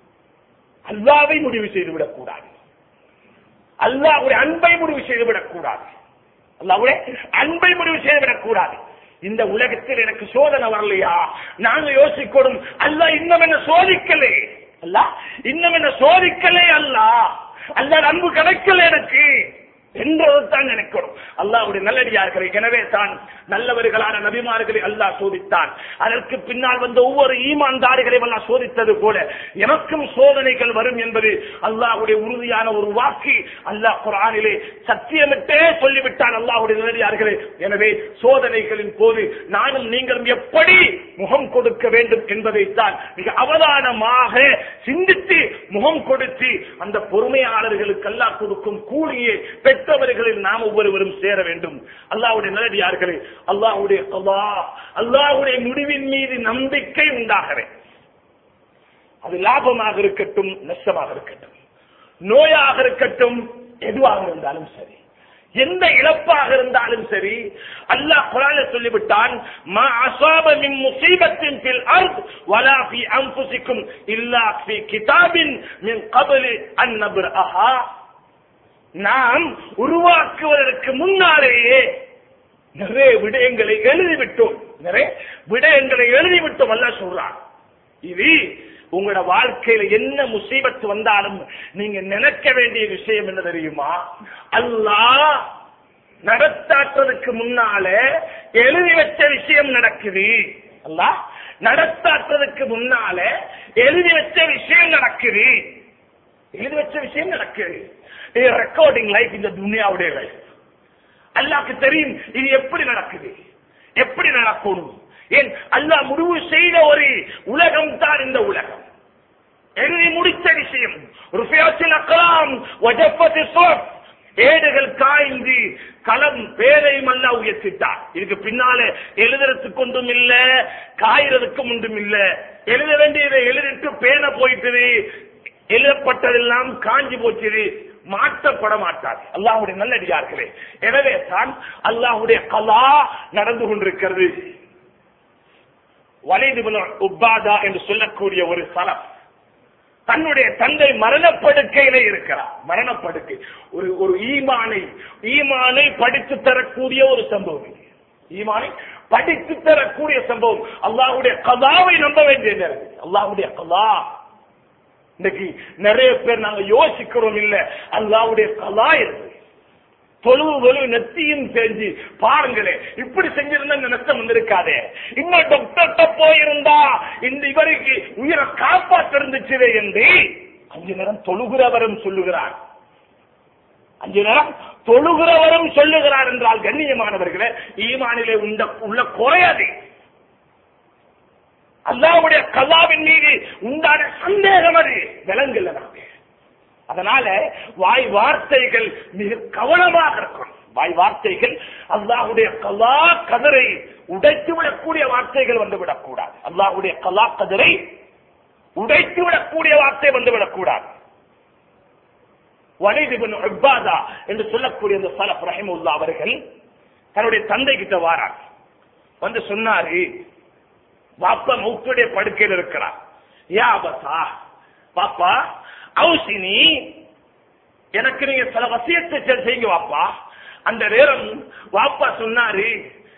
அல்லாவை முடிவு செய்துவிடக் கூடாது அல்லாவுடைய அன்பை முடிவு செய்துவிடக் கூடாது அல்லாவுடைய அன்பை முடிவு செய்துவிடக் கூடாது இந்த உலகத்தில் எனக்கு சோதனை வரலையா நாங்க யோசிக்கணும் அல்ல இன்னும் என்ன சோதிக்கலே அல்ல இன்னும் என்ன சோதிக்கலே அல்ல அல்ல அன்பு கிடைக்கல எனக்கு என்றதான் நினைக்கணும் அல்லாவுடைய நல்லடியார்களை எனவே தான் நல்லவர்களான நபிமார்களை அல்லாஹ் சோதித்தான் அதற்கு பின்னால் வந்த ஒவ்வொரு ஈமான்தாரிகளையும் அல்லாஹ் சோதித்தது போல எனக்கும் சோதனைகள் வரும் என்பது அல்லாஹ்வுடைய உறுதியான ஒரு வாக்கு அல்லாஹ் குரானிலே சத்தியமிட்டே சொல்லிவிட்டான் அல்லாஹ்வுடைய நல்லடியார்களே எனவே சோதனைகளின் போது நானும் நீங்களும் எப்படி முகம் கொடுக்க வேண்டும் என்பதைத்தான் மிக அவதானமாக சிந்தித்து முகம் கொடுத்து அந்த பொறுமையாளர்களுக்கு அல்லாஹ் கொடுக்கும் கூலியை பெற்றவர்களில் நாம் ஒவ்வொருவரும் சேர வேண்டும் அல்லாஹ்வுடைய நல்லடியார்களே அல்லாஹ்வுடைய கலா அல்லாஹ்வுடைய முடிவின் மீது நம்பிக்கை உண்டாகவே அது லாபமாக இருக்கட்டும் நஷ்டமாக இருக்கட்டும் நோயாக இருக்கட்டும் எதுவாக இருந்தாலும் சரி எந்த இழப்பாக இருந்தாலும் சரி அல்லாஹ் குரான சொல்லிவிட்டான் மா அசாப மின் முசீபத்தின் பில் அர்த் வலா ஃபி அன்ஃபுசிக்கும் இல்லா ஃபி கிதாபின் மின் கபலி அன் நப்ரஹா நாம் உருவாக்குவதற்கு முன்னாலேயே நிறைய விடயங்களை எழுதிவிட்டோம் நிறைய விடயங்களை எழுதிவிட்டோம் அல்ல சொல்றான் இது உங்களோட வாழ்க்கையில என்ன முசீபத்து வந்தாலும் நீங்க நினைக்க வேண்டிய விஷயம் என்ன தெரியுமா அல்லாஹ் நடத்தாற்றதுக்கு முன்னால எழுதி வச்ச விஷயம் நடக்குது அல்லாஹ் நடத்தாற்றதுக்கு முன்னால எழுதி வச்ச விஷயம் நடக்குது எழுதி வச்ச விஷயம் நடக்குது இது ரெக்கார்டிங் லைஃப் இந்த துனியாவுடைய லைஃப் அல்லாஹ்க்கு தெரியும் இது எப்படி நடக்குது எப்படி நடக்கணும் ஏன் அல்லாஹ் முடிவு செய்த ஒரு உலகம் தான் இந்த உலகம் எழுதி முடித்த விஷயம் ருஃபியாத்தில் அக்கலாம் வஜப்பத்து சோப் ஏடுகள் காய்ந்து களம் பேரையும் அல்ல உயர்த்திட்டார் இதுக்கு பின்னால எழுதுறதுக்கு ஒன்றும் இல்ல காயறதுக்கும் ஒன்றும் இல்ல எழுத வேண்டியதை எழுதிட்டு பேன போயிட்டுது எழுதப்பட்டதெல்லாம் காஞ்சி போச்சுது மாற்றப்பட மாட்டார் அல்லாஹுடைய நல்லடியார்களே எனவே தான் அல்லாஹுடைய கலா நடந்து கொண்டிருக்கிறது வலிது உப்பாதா என்று சொல்லக்கூடிய ஒரு சலம் தன்னுடைய தந்தை மரணப்படுக்கையிலே இருக்கிறார் மரணப்படுக்கை ஒரு ஒரு ஈமானை ஈமானை படித்து தரக்கூடிய ஒரு சம்பவம் இது. ஈமானை படித்து தரக்கூடிய சம்பவம் அல்லாஹ்வுடைய கலாவை நம்ப வேண்டிய நேரம் இது. அல்லாஹ்வுடைய கலா இன்னைக்கு நிறைய பேர் நாங்க யோசிக்கிறோம் இல்ல அல்லாஹ்வுடைய கலா இருக்கு தொழுவு தொழுவு நெத்தியும் செஞ்சு பாருங்களே இப்படி செஞ்சிருந்தா இந்த நஷ்டம் வந்திருக்காதே இன்னும் டாக்டர்கிட்ட போயிருந்தா இந்த இவருக்கு உயிரை காப்பாற்ற இருந்துச்சு என்று அஞ்சு நேரம் தொழுகிறவரும் சொல்லுகிறார் அஞ்சு நேரம் தொழுகிறவரும் சொல்லுகிறார் என்றால் கண்ணியமானவர்களே ஈமானிலே உண்ட உள்ள குறையாது அல்லாவுடைய கலாவின் மீது உண்டான சந்தேகம் அது விலங்குல நாங்க அதனால வாய் வார்த்தைகள் மிக கவனமாக இருக்கணும் வாய் வார்த்தைகள் அல்லாஹுடைய கலா கதரை உடைத்து விடக்கூடிய வார்த்தைகள் வந்து விடக்கூடாது அல்லாஹுடைய கலா கதரை உடைத்து விடக்கூடிய வார்த்தை வந்து விடக்கூடாது வலிதிபின் உபாதா என்று சொல்லக்கூடிய அந்த சலப் ரஹிமுல்லா அவர்கள் தன்னுடைய தந்தை கிட்ட வாரார் வந்து சொன்னாரு பாப்பா மௌத்துடைய படுக்கையில் இருக்கிறார் யா பசா பாப்பா அவுசினி எனக்கு நீங்க சில வசியத்தை செ- செய்யுங்க வாப்பா அந்த நேரம் வாப்பா சொன்னாரு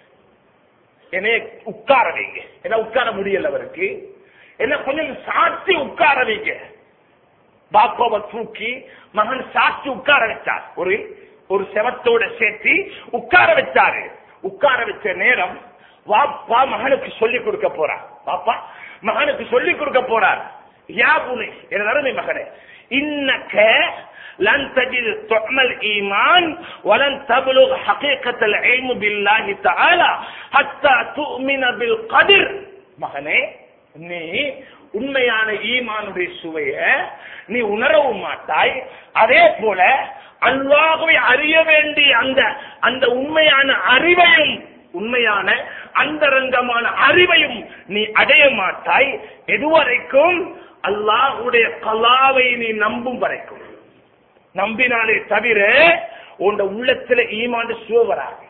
என்னைய உட்கார வைங்க என்ன உட்கார முடியல அவருக்கு என்ன கொஞ்சம் சாட்சி உட்கார வைங்க பாப்பாவை தூக்கி மகன் சாட்சி உட்கார வச்சார் ஒரு ஒரு செவத்தோட சேர்த்து உட்கார வச்சாரு உட்கார வச்ச நேரம் வாப்பா மகனுக்கு சொல்லி கொடுக்க போறார் பாப்பா மகனுக்கு சொல்லி கொடுக்க போறார் யா புனை என் அருமை மகனே இன்னக்க لن تجد طعم الإيمان ولن تبلغ حقيقة العلم بالله تعالى حتى تؤمن بالقدر மகனே நீ உண்மையான ஈமானுடைய சுவைய நீ உணரவும் மாட்டாய் அதே போல அல்லாஹ்வை அறிய வேண்டிய அந்த அந்த உண்மையான அறிவையும் உண்மையான அந்தரங்கமான அறிவையும் நீ அடைய மாட்டாய் எதுவரைக்கும் அல்லாஹ்வுடைய கலாவை நீ நம்பும் வரைக்கும் நம்பினாலே தவிர உன் உள்ளத்துல ஈமாண்டு சுவ வராது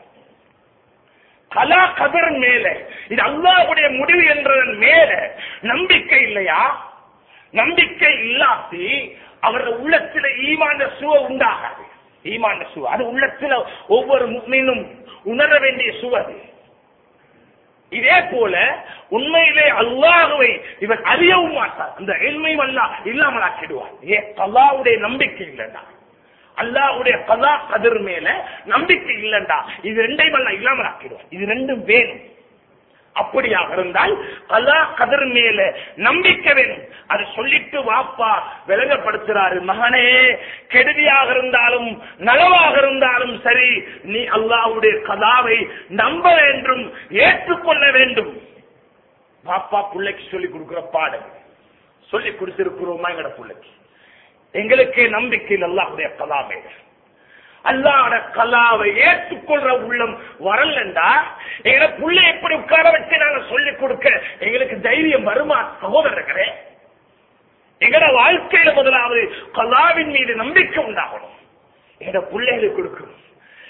கலா கதர் மேல இது அல்லாஹ்வுடைய முடிவு என்றதன் மேல நம்பிக்கை இல்லையா நம்பிக்கை இல்லாட்டி அவரது உள்ளத்துல ஈமான சுவ உண்டாகாது ஈமான சுவ அது உள்ளத்துல ஒவ்வொரு முக்மீனும் உணர வேண்டிய சுவ அது இதே போல உண்மையிலே அல்லாஹுவை இவன் அறியவும் மாட்டார் அந்த எல்மையும் அல்லாஹ் இல்லாமல் ஆக்கிடுவார் ஏன் அல்லாஹ்வுடைய நம்பிக்கை இல்லைண்டா அல்லாஹ்வுடைய கலா கதிர் மேல நம்பிக்கை இல்லைண்டா இது ரெண்டையும் அல்ல இல்லாமல் ஆக்கிடுவார் இது ரெண்டும் வேணும் அப்படியாக இருந்தால் கலா கதிர் மேல நம்பிக்கை வேணும் அதை சொல்லிட்டு வாப்பா விளங்கப்படுத்துறாரு மகனே கெடுதியாக இருந்தாலும் நலவாக இருந்தாலும் சரி நீ அல்லாஹ்வுடைய கலாவை நம்ப வேண்டும் ஏற்றுக்கொள்ள வேண்டும் பாப்பா பிள்ளைக்கு சொல்லி கொடுக்கிற பாடம் சொல்லி கொடுத்திருக்கிறோமா எங்கட பிள்ளைக்கு எங்களுக்கு நம்பிக்கை இல்லை அல்லாஹ்வுடைய கலா மேல அல்லாஹ்வோட கலாவை ஏற்றுக்கொள்ற உள்ளம் வரலண்டா எங்களை புள்ள எப்படி உட்கார வச்சு நாங்க சொல்லிக் கொடுக்க எங்களுக்கு தைரியம் வருமா சகோதரர்களே எங்கட வாழ்க்கையில முதலாவது கலாவின் மீது நம்பிக்கை உண்டாகணும் எங்கட பிள்ளைகளுக்கு கொடுக்கணும்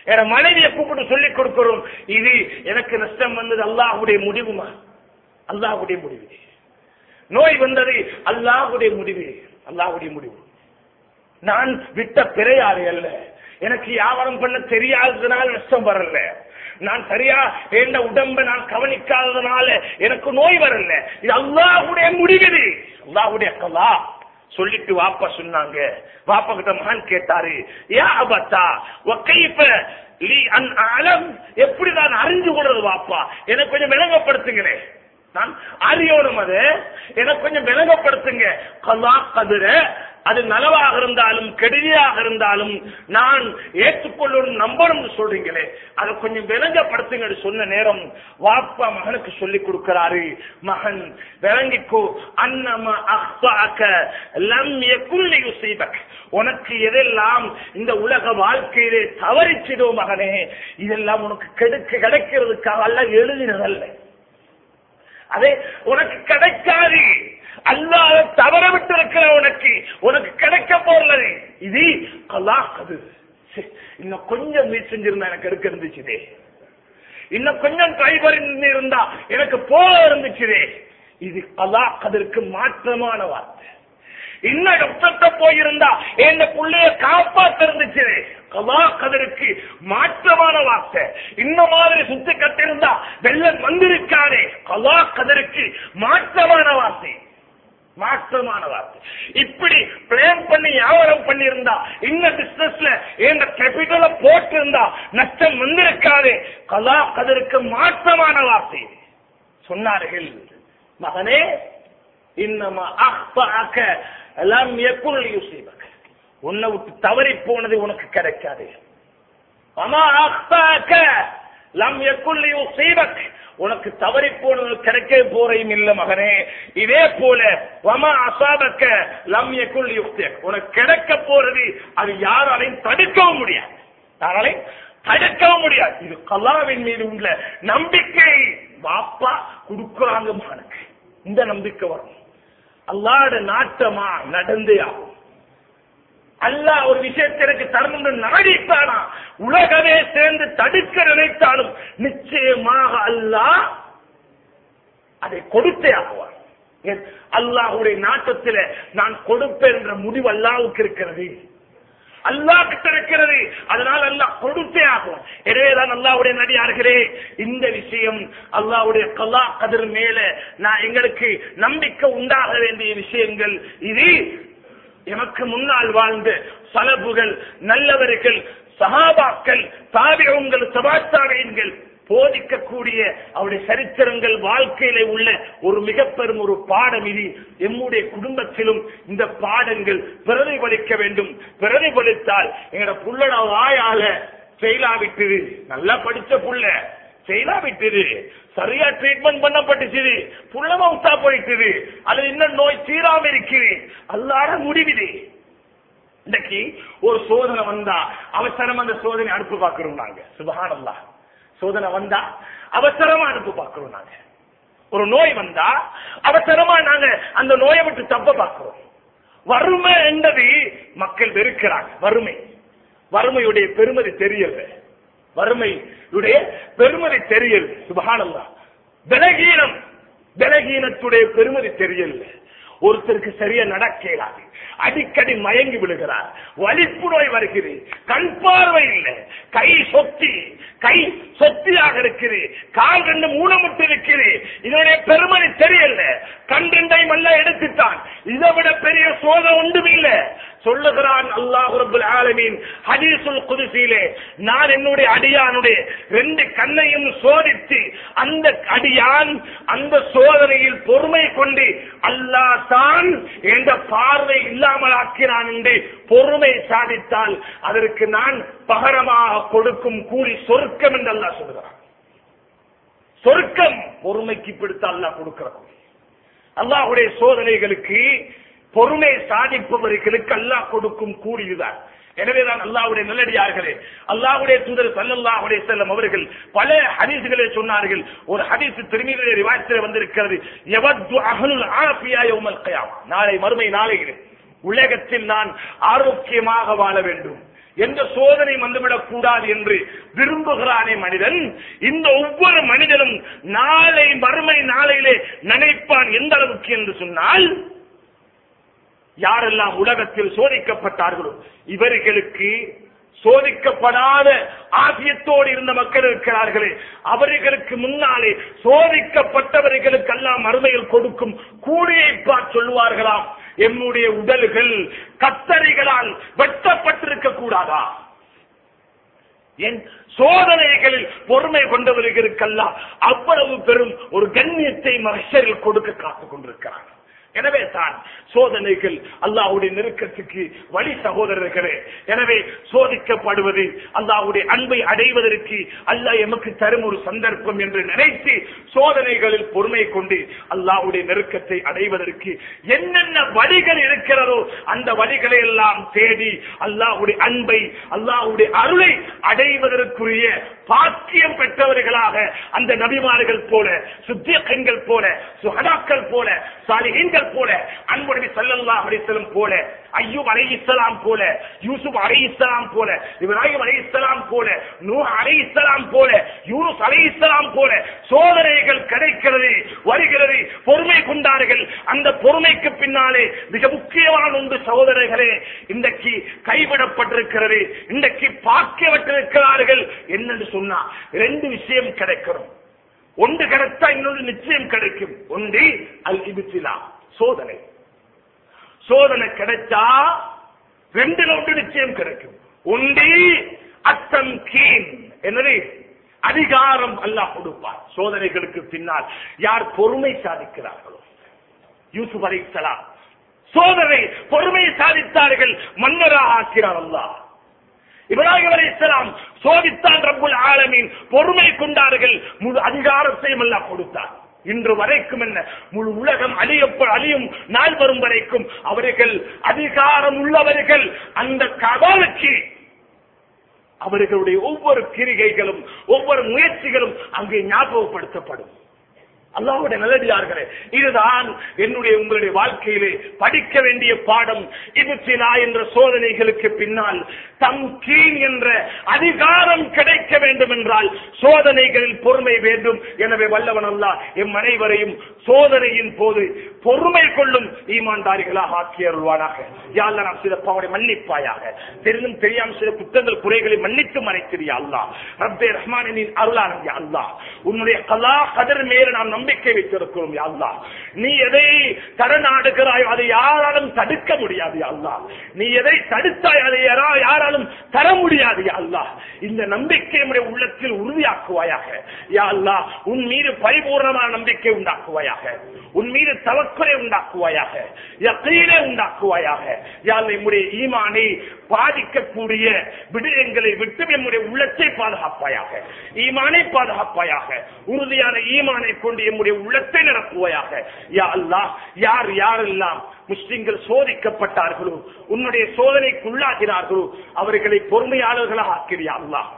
என் மனைவியை கூப்பிட்டு சொல்லிக் கொடுக்கிறோம் இது எனக்கு நஷ்டம் வந்தது அல்லாஹ்வுடைய முடிவுமா அல்லாஹ்வுடைய முடிவு நோய் வந்தது அல்லாஹ்வுடைய முடிவு அல்லாஹ்வுடைய முடிவு நான் விட்ட பிறையாளி அல்ல எனக்கு வியாபாரம் பண்ண தெரியாததுனால நஷ்டம் வரல நான் சரியா எந்த உடம்ப நான் கவனிக்காததுனால எனக்கு நோய் வரல இது அல்லாஹ்வுடைய முடிவு அல்லாஹ்வுடைய கலா சொல்லிட்டு வாப்பா சொன்னாங்க வாப்பா கிட்ட மகன் கேட்டாரு யா அபத்தா ஒக்கைப்ப லீ அன் அலம் எப்படி நான் அறிஞ்சு கொள்றது வாப்பா எனக்கு கொஞ்சம் விளங்கப்படுத்துங்களேன் நான் அறியணும் அது எனக்கு கொஞ்சம் விளங்கப்படுத்துங்க கலா கதிர அது நலவாக இருந்தாலும் கெடுதியாக இருந்தாலும் நான் ஏற்றுக்கொள்ளணும் நம்பணும்னு சொல்றீங்களே அதை கொஞ்சம் விளங்கப்படுத்துங்க சொன்ன நேரம் வாப்பா மகனுக்கு சொல்லி கொடுக்கிறாரு மகன் விளங்கிக்கோ அன்னம அஹ்தாக்க லம் யகுல் யுசீபக் உனக்கு எதெல்லாம் இந்த உலக வாழ்க்கையிலே தவறிச்சிடோ மகனே இதெல்லாம் உனக்கு கெடுக்க கிடைக்கிறதுக்காக அல்ல எழுதினதல்ல அதே உனக்கு கிடைக்காது அல்லாத தவற விட்டு இருக்கிற உனக்கு உனக்கு கிடைக்க போறது இது கலாக்கது இன்னும் கொஞ்சம் நீ செஞ்சிருந்தா எனக்கு எடுக்க இருந்துச்சுதே இன்னும் கொஞ்சம் டிரைவர் இருந்தா எனக்கு போல இருந்துச்சுதே இது கலாக்கதற்கு மாற்றமான வார்த்தை இன்னும் டாக்டர்கிட்ட போயிருந்தா என் புள்ளைய காப்பாத்த இருந்துச்சு கலா கதருக்கு மாற்றமான வார்த்தை இந்த மாதிரி சுத்தி கட்டிருந்தா வெள்ளம் வந்திருக்கானே கலா கதருக்கு மாற்றமான வார்த்தை மாற்றமான வார்த்தை இப்படி பிளான் பண்ணி வியாபாரம் பண்ணியிருந்தா இந்த பிசினஸ்ல இந்த கேபிட்டல போட்டு இருந்தா நஷ்டம் வந்திருக்காதே கலா கதருக்கு மாற்றமான வார்த்தை சொன்னார்கள் மகனே இன்னமா அஹ்பாக்க லம் யகுல் யுஸீபக் உன்னை விட்டு தவறி போனது உனக்கு கிடைக்காது அமா அஹ்பாக்க லம் யகுல் யுஸீபக் உனக்கு தவறி போனது கிடைக்க போறையும் இல்ல மகனே இதே போல வமா அசாபக்க லம் யகுல் யுக்தியக் உனக்கு கிடைக்க போறது அது யாராலையும் தடுக்கவும் முடியாது யாராலையும் தடுக்கவும் முடியாது இது கல்லாவின் மீது உள்ள நம்பிக்கை பாப்பா கொடுக்குறாங்க மகனுக்கு இந்த நம்பிக்கை வரும் அல்லாட நாட்டமா நடந்தே ஆகும் அல்லாஹ் ஒரு விஷயத்தை எனக்கு தரணும் நாடித்தானா உலகமே சேர்ந்து தடுக்க நினைத்தாலும் நிச்சயமாக அல்லாஹ் அதை கொடுத்தே ஆகுவார் ஏன்? அல்லாஹ்வுடைய நாட்டத்தில நான் கொடுப்பேன் என்ற முடிவு அல்லாவுக்கு இருக்கிறது அல்லாஹ் கிட்ட இருக்கிறது அதனால் அல்லாஹ் கொடுத்தே ஆகும் எனவேதான் அல்லாஹ்வுடைய நடிகார்களே இந்த விஷயம் அல்லாஹ்வுடைய கலா கதிர் மேல நான் எங்களுக்கு நம்பிக்கை உண்டாக வேண்டிய விஷயங்கள் இது எமக்கு முன்னால் வாழ்ந்த சலபுகள் நல்லவர்கள் சஹாபாக்கள் தாபியங்கள் சபாச்சாரியங்கள் போதிக்கக்கூடிய அவருடைய சரித்திரங்கள் வாழ்க்கையில உள்ள ஒரு மிக பெரும் ஒரு பாடம் இது எம்முடைய குடும்பத்திலும் இந்த பாடங்கள் பிரதிபலிக்க வேண்டும் பிரதிபலித்தால் எங்கட புள்ளட வாயால செயலாவிட்டது நல்லா படிச்ச புள்ள செயலாவிட்டது சரியா ட்ரீட்மெண்ட் பண்ணப்பட்டுச்சு புள்ள மவுத்தா போயிட்டுது அது இன்னும் நோய் தீராம இருக்குது அல்லாட முடிவுது இன்னைக்கு ஒரு சோதனை வந்தா அவசரம் அந்த சோதனை அனுப்பி பார்க்கிறோம் நாங்க சுபஹானல்லா சோதனை வந்தா அவசரமா அனுப்பி பார்க்கிறோம் நாங்க ஒரு நோய் வந்தா அவசரமா நாங்க அந்த நோயை விட்டு தப்ப பார்க்கிறோம் வறுமை என்பது மக்கள் வெறுக்கிறாங்க வறுமை வறுமையுடைய பெருமதி தெரியல வறுமையுடைய பெருமதி தெரியல சுபஹானல்லா பலகீனம் பலகீனத்துடைய பெருமதி தெரியல ஒருத்தருக்கு சரியா நடக்க இயலாது அடிக்கடி மயங்கி விடுகிறார் வலிப்பு நோய் வருகிறது கண் பார்வை இல்லை கை சொத்தி கை சொத்தியாக இருக்குது கால் ரெண்டு மூணமுட்டு இருக்குது இதனுடைய பெருமதி தெரியல கண் ரெண்டையும் எல்லாம் எடுத்துட்டான் இதை விட பெரிய சோதனை ஒன்றும் இல்லை சொல்லுகிறான் அல்லாஹ் ரபுல் ஆலமீன் ஹதீசுல் குதிசியிலே நான் என்னுடைய அடியானுடைய ரெண்டு கண்ணையும் சோதித்து அந்த அடியான் அந்த சோதனையில் பொறுமை கொண்டு அல்லாஹ் தான் என்ற பார்வை இல்லாமல் ஆக்கினான் என்று பொறுமை சாதித்தால் அதற்கு நான் பகரமாக கொடுக்கும் கூலி சொர்க்கம் என்று அல்லாஹ் சொல்லுகிறான் சொர்க்கம் பொறுமைக்கு பிடித்து அல்லாஹ் கொடுக்கிற கூலி அல்லாஹுடைய சோதனைகளுக்கு பொறுமை சாதிப்பவர்களுக்கு அல்லாஹ் கொடுக்கும் கூலி இதுதான் எனவேதான் அல்லாஹ்வுடைய நல்லடியார்களே அல்லாஹ்வுடைய தூதர் ஸல்லல்லாஹு அலைஹி வஸல்லம் அவர்கள் பல ஹதீஸ்களை சொன்னார்கள் ஒரு ஹதீஸ் திருமீதிலே ரிவாயத்திலே வந்திருக்கிறது யவது அஹ்லுல் ஆஃபியா யௌமல் கியாமா நாளை மறுமை நாளையிலே உலகத்தில் நான் ஆரோக்கியமாக வாழ வேண்டும் எந்த சோதனை வந்துவிடக் கூடாது என்று விரும்புகிறானே மனிதன் இந்த ஒவ்வொரு மனிதனும் நாளை மறுமை நாளையிலே நினைப்பான் எந்த அளவுக்கு என்று சொன்னால் யாரெல்லாம் உலகத்தில் சோதிக்கப்பட்டார்களோ இவர்களுக்கு சோதிக்கப்படாத ஆசியத்தோடு இருந்த மக்கள் இருக்கிறார்களே அவர்களுக்கு முன்னாலே சோதிக்கப்பட்டவர்களுக்கு எல்லாம் மறுமையில் கொடுக்கும் கூலியை பார்த்து சொல்லுவார்களாம் எம்முடைய உடல்கள் கத்தரிகளால் வெட்டப்பட்டிருக்க கூடாதா என் சோதனைகளில் பொறுமை கொண்டவர்களுக்கெல்லாம் அவ்வளவு பெரும் ஒரு கண்ணியத்தை மகசரில் கொடுக்க காத்துக் கொண்டிருக்கிறார் எனவே தான் சோதனைகள் அல்லாஹ்வுடைய நெருக்கத்துக்கு வழி சகோதரர்களே எனவே சோதிக்கப்படுவது அல்லாஹ்வுடைய அன்பை அடைவதற்கு அல்லாஹ் எமக்கு தரும் ஒரு சந்தர்ப்பம் என்று நினைத்து சோதனைகளில் பொறுமை கொண்டு அல்லாஹ்வுடைய நெருக்கத்தை அடைவதற்கு என்னென்ன வழிகள் இருக்கிறதோ அந்த வழிகளை எல்லாம் தேடி அல்லாஹ்வுடைய அன்பை அல்லாஹ்வுடைய அருளை அடைவதற்குரிய பாக்கியம் பெற்றவர்களாக அந்த நபிமார்கள் போல சுத்தியக்கங்கள் போல சுகதாக்கள் போல சாலிகங்கள் போல அன்புடைய சல்லல்லாஹு அலைஹி வஸல்லம் போல ஐயூப் அலைஹிஸ்ஸலாம் போல யூசுப் அலைஹிஸ்ஸலாம் போல இப்ராஹிம் அலைஹிஸ்ஸலாம் போல நூஹ் அலைஹிஸ்ஸலாம் போல யூனுஸ் அலைஹிஸ்ஸலாம் போல சோதனைகள் கிடைக்கிறது வருகிறது பொறுமை கொண்டார்கள் அந்த பொறுமைக்கு பின்னாலே மிக முக்கியமான ஒன்று சகோதரர்களே இன்றைக்கு கைவிடப்பட்டிருக்கிறது இன்றைக்கு பாக்கியவற்றிருக்கிறார்கள் என்னன்னு சொன்னா ரெண்டு விஷயம் கிடைக்கணும் ஒன்று கிடைத்தா இன்னொன்று நிச்சயம் கிடைக்கும் ஒன்று அல் இபிசிலா சோதனை சோதனை கிடைச்சா ரெண்டுல ஒன்று நிச்சயம் கிடைக்கும் ஒன்று அத்தம் கீன் என்னது அதிகாரம் அல்லாஹ் கொடுப்பார் சோதனைகளுக்கு பின்னால் யார் பொறுமை சாதிக்கிறார்களோ யூசுப் அலைஹிஸ்ஸலாம் சோதனை பொறுமை சாதித்தார்கள் மன்னராக ஆக்கிறார் அல்லாஹ் இப்ராஹிம் அலைஹிஸ்ஸலாம் சோதித்தான் ரப்புல் ஆலமீன் பொறுமை கொண்டார்கள் முழு அதிகாரத்தையும் எல்லாம் கொடுத்தார் இன்று வரைக்கும் என்ன முழு உலகம் அழியப்ப அழியும் நாள் வரும் வரைக்கும் அவர்கள் அதிகாரம் உள்ளவர்கள் அந்த கபாலுக்கு அவர்களுடைய ஒவ்வொரு கிரிகைகளும் ஒவ்வொரு முயற்சிகளும் அங்கே ஞாபகப்படுத்தப்படும் அல்லாவுடைய நல்லடியார்களே இதுதான் என்னுடைய உங்களுடைய வாழ்க்கையிலே படிக்க வேண்டிய பாடம் இபுத்திலா என்ற சோதனைகளுக்கு பின்னால் தம்கீன் என்ற அதிகாரம் கிடைக்க வேண்டும் என்றால் சோதனைகளில் பொறுமை வேண்டும் எனவே வல்லவன் அல்லா எம் அனைவரையும் சோதனையின் போது பொறுமை கொள்ளும் ஈமான்தாரிகளாக ஆக்கி அருள்வானாக யாழ்ல நாம் சில பாவனை மன்னிப்பாயாக தெரிந்தும் தெரியாமல் சில குற்றங்கள் குறைகளை மன்னித்து மறைத்திரியா அல்லா ரப்பே ரஹ்மானின் அருளான யா அல்லா உன்னுடைய கலா கதர் மேல நாம் நம்பிக்கை வைத்திருக்கிறோம் யா அல்லா நீ எதை தர நாடுகிறாயோ அதை யாராலும் தடுக்க முடியாது யா அல்லா நீ எதை தடுத்தாய் அதை யாரா- யாராலும் தர முடியாது யா அல்லா இந்த நம்பிக்கை நம்முடைய உள்ளத்தில் உறுதியாக்குவாயாக யா அல்லா உன் மீது பரிபூர்ணமான நம்பிக்கை உண்டாக்குவாயாக உன் மீது தவக்குறை உண்டாக்குவாயாக யக்கீனை உண்டாக்குவாயாக யா அல்லா, நம்முடைய ஈமானை பாதிக்கக்கூடிய விடயங்களை விட்டு நம்முடைய உள்ளத்தை பாதுகாப்பாயாக ஈமானை பாதுகாப்பாயாக உறுதியான ஈமானை கொண்டு நம்முடைய உள்ளத்தை நிரப்புவாயாக யா அல்லாஹ் யார் யாரெல்லாம் முஸ்லிம்கள் சோதிக்கப்பட்டார்களோ உன்னுடைய சோதனைக்குள்ளாகிறார்களோ அவர்களை பொறுமையாளர்களாக ஆக்கிறியா அல்லாஹ்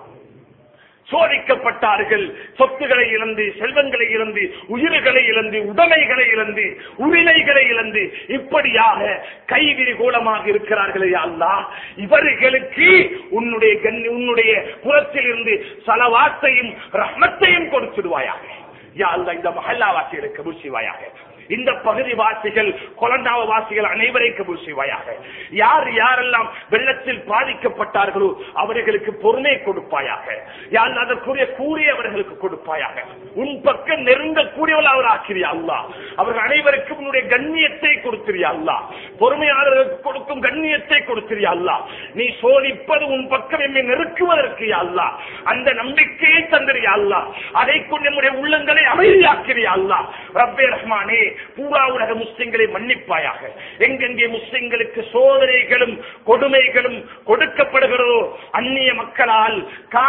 சோதிக்கப்பட்டார்கள் சொத்துக்களை இழந்து செல்வங்களை இழந்து உயிர்களை இழந்து உடைமைகளை இழந்து உரிமைகளை இழந்து இப்படியாக கைவிரி கோலமாக இருக்கிறார்களே அல்லா இவர்களுக்கு உன்னுடைய கண்ணி உன்னுடைய புறத்தில் இருந்து சலவாத்தையும் ரஹ்மத்தையும் கொடுத்துடுவாயாக யா அல்லா இந்த மஹல்லா வாசிகளுக்கு கபூல் செய்வாயாக இந்த பகுதி வாசிகள் கொலண்டாவ வாசிகள் அனைவரையும் கபூல் செய்வாயாக யார் யாரெல்லாம் வெள்ளத்தில் பாதிக்கப்பட்டார்களோ அவர்களுக்கு பொறுமை கொடுப்பாயாக யார் அதற்குரிய கூறி அவர்களுக்கு கொடுப்பாயாக உன் பக்கம் நெருங்கக்கூடியவள் அவர் ஆக்கிரியா அல்லா அவர்கள் அனைவருக்கும் உன்னுடைய கண்ணியத்தை கொடுத்திரியா அல்லா பொறுமையாளர்களுக்கு கொடுக்கும் கண்ணியத்தை கொடுத்திரியா அல்லா நீ சோதிப்பது உன் பக்கம் என்னை நெருக்குவதற்கு யா அல்லா அந்த நம்பிக்கையை தந்திரியா அல்லா அதை கொண்டு நம்முடைய உள்ளங்களை அமைதியாக்கிறியா அல்லா ரப்பே ரஹ்மானே பூரா உலக முஸ்லிம்களை மன்னிப்பாயாக எங்கெங்கே முஸ்லிம்களுக்கு சோதனைகளும் கொடுமைகளும் கொடுக்கப்படுகிறதோ அந்நிய மக்களால்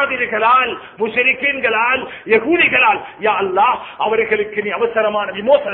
காவிரிகளால் முஷரிக்கீன்களால் யகூதிகளால் யா அல்லாஹ் அவர்களுக்கு நீ அவசரமான விமோசன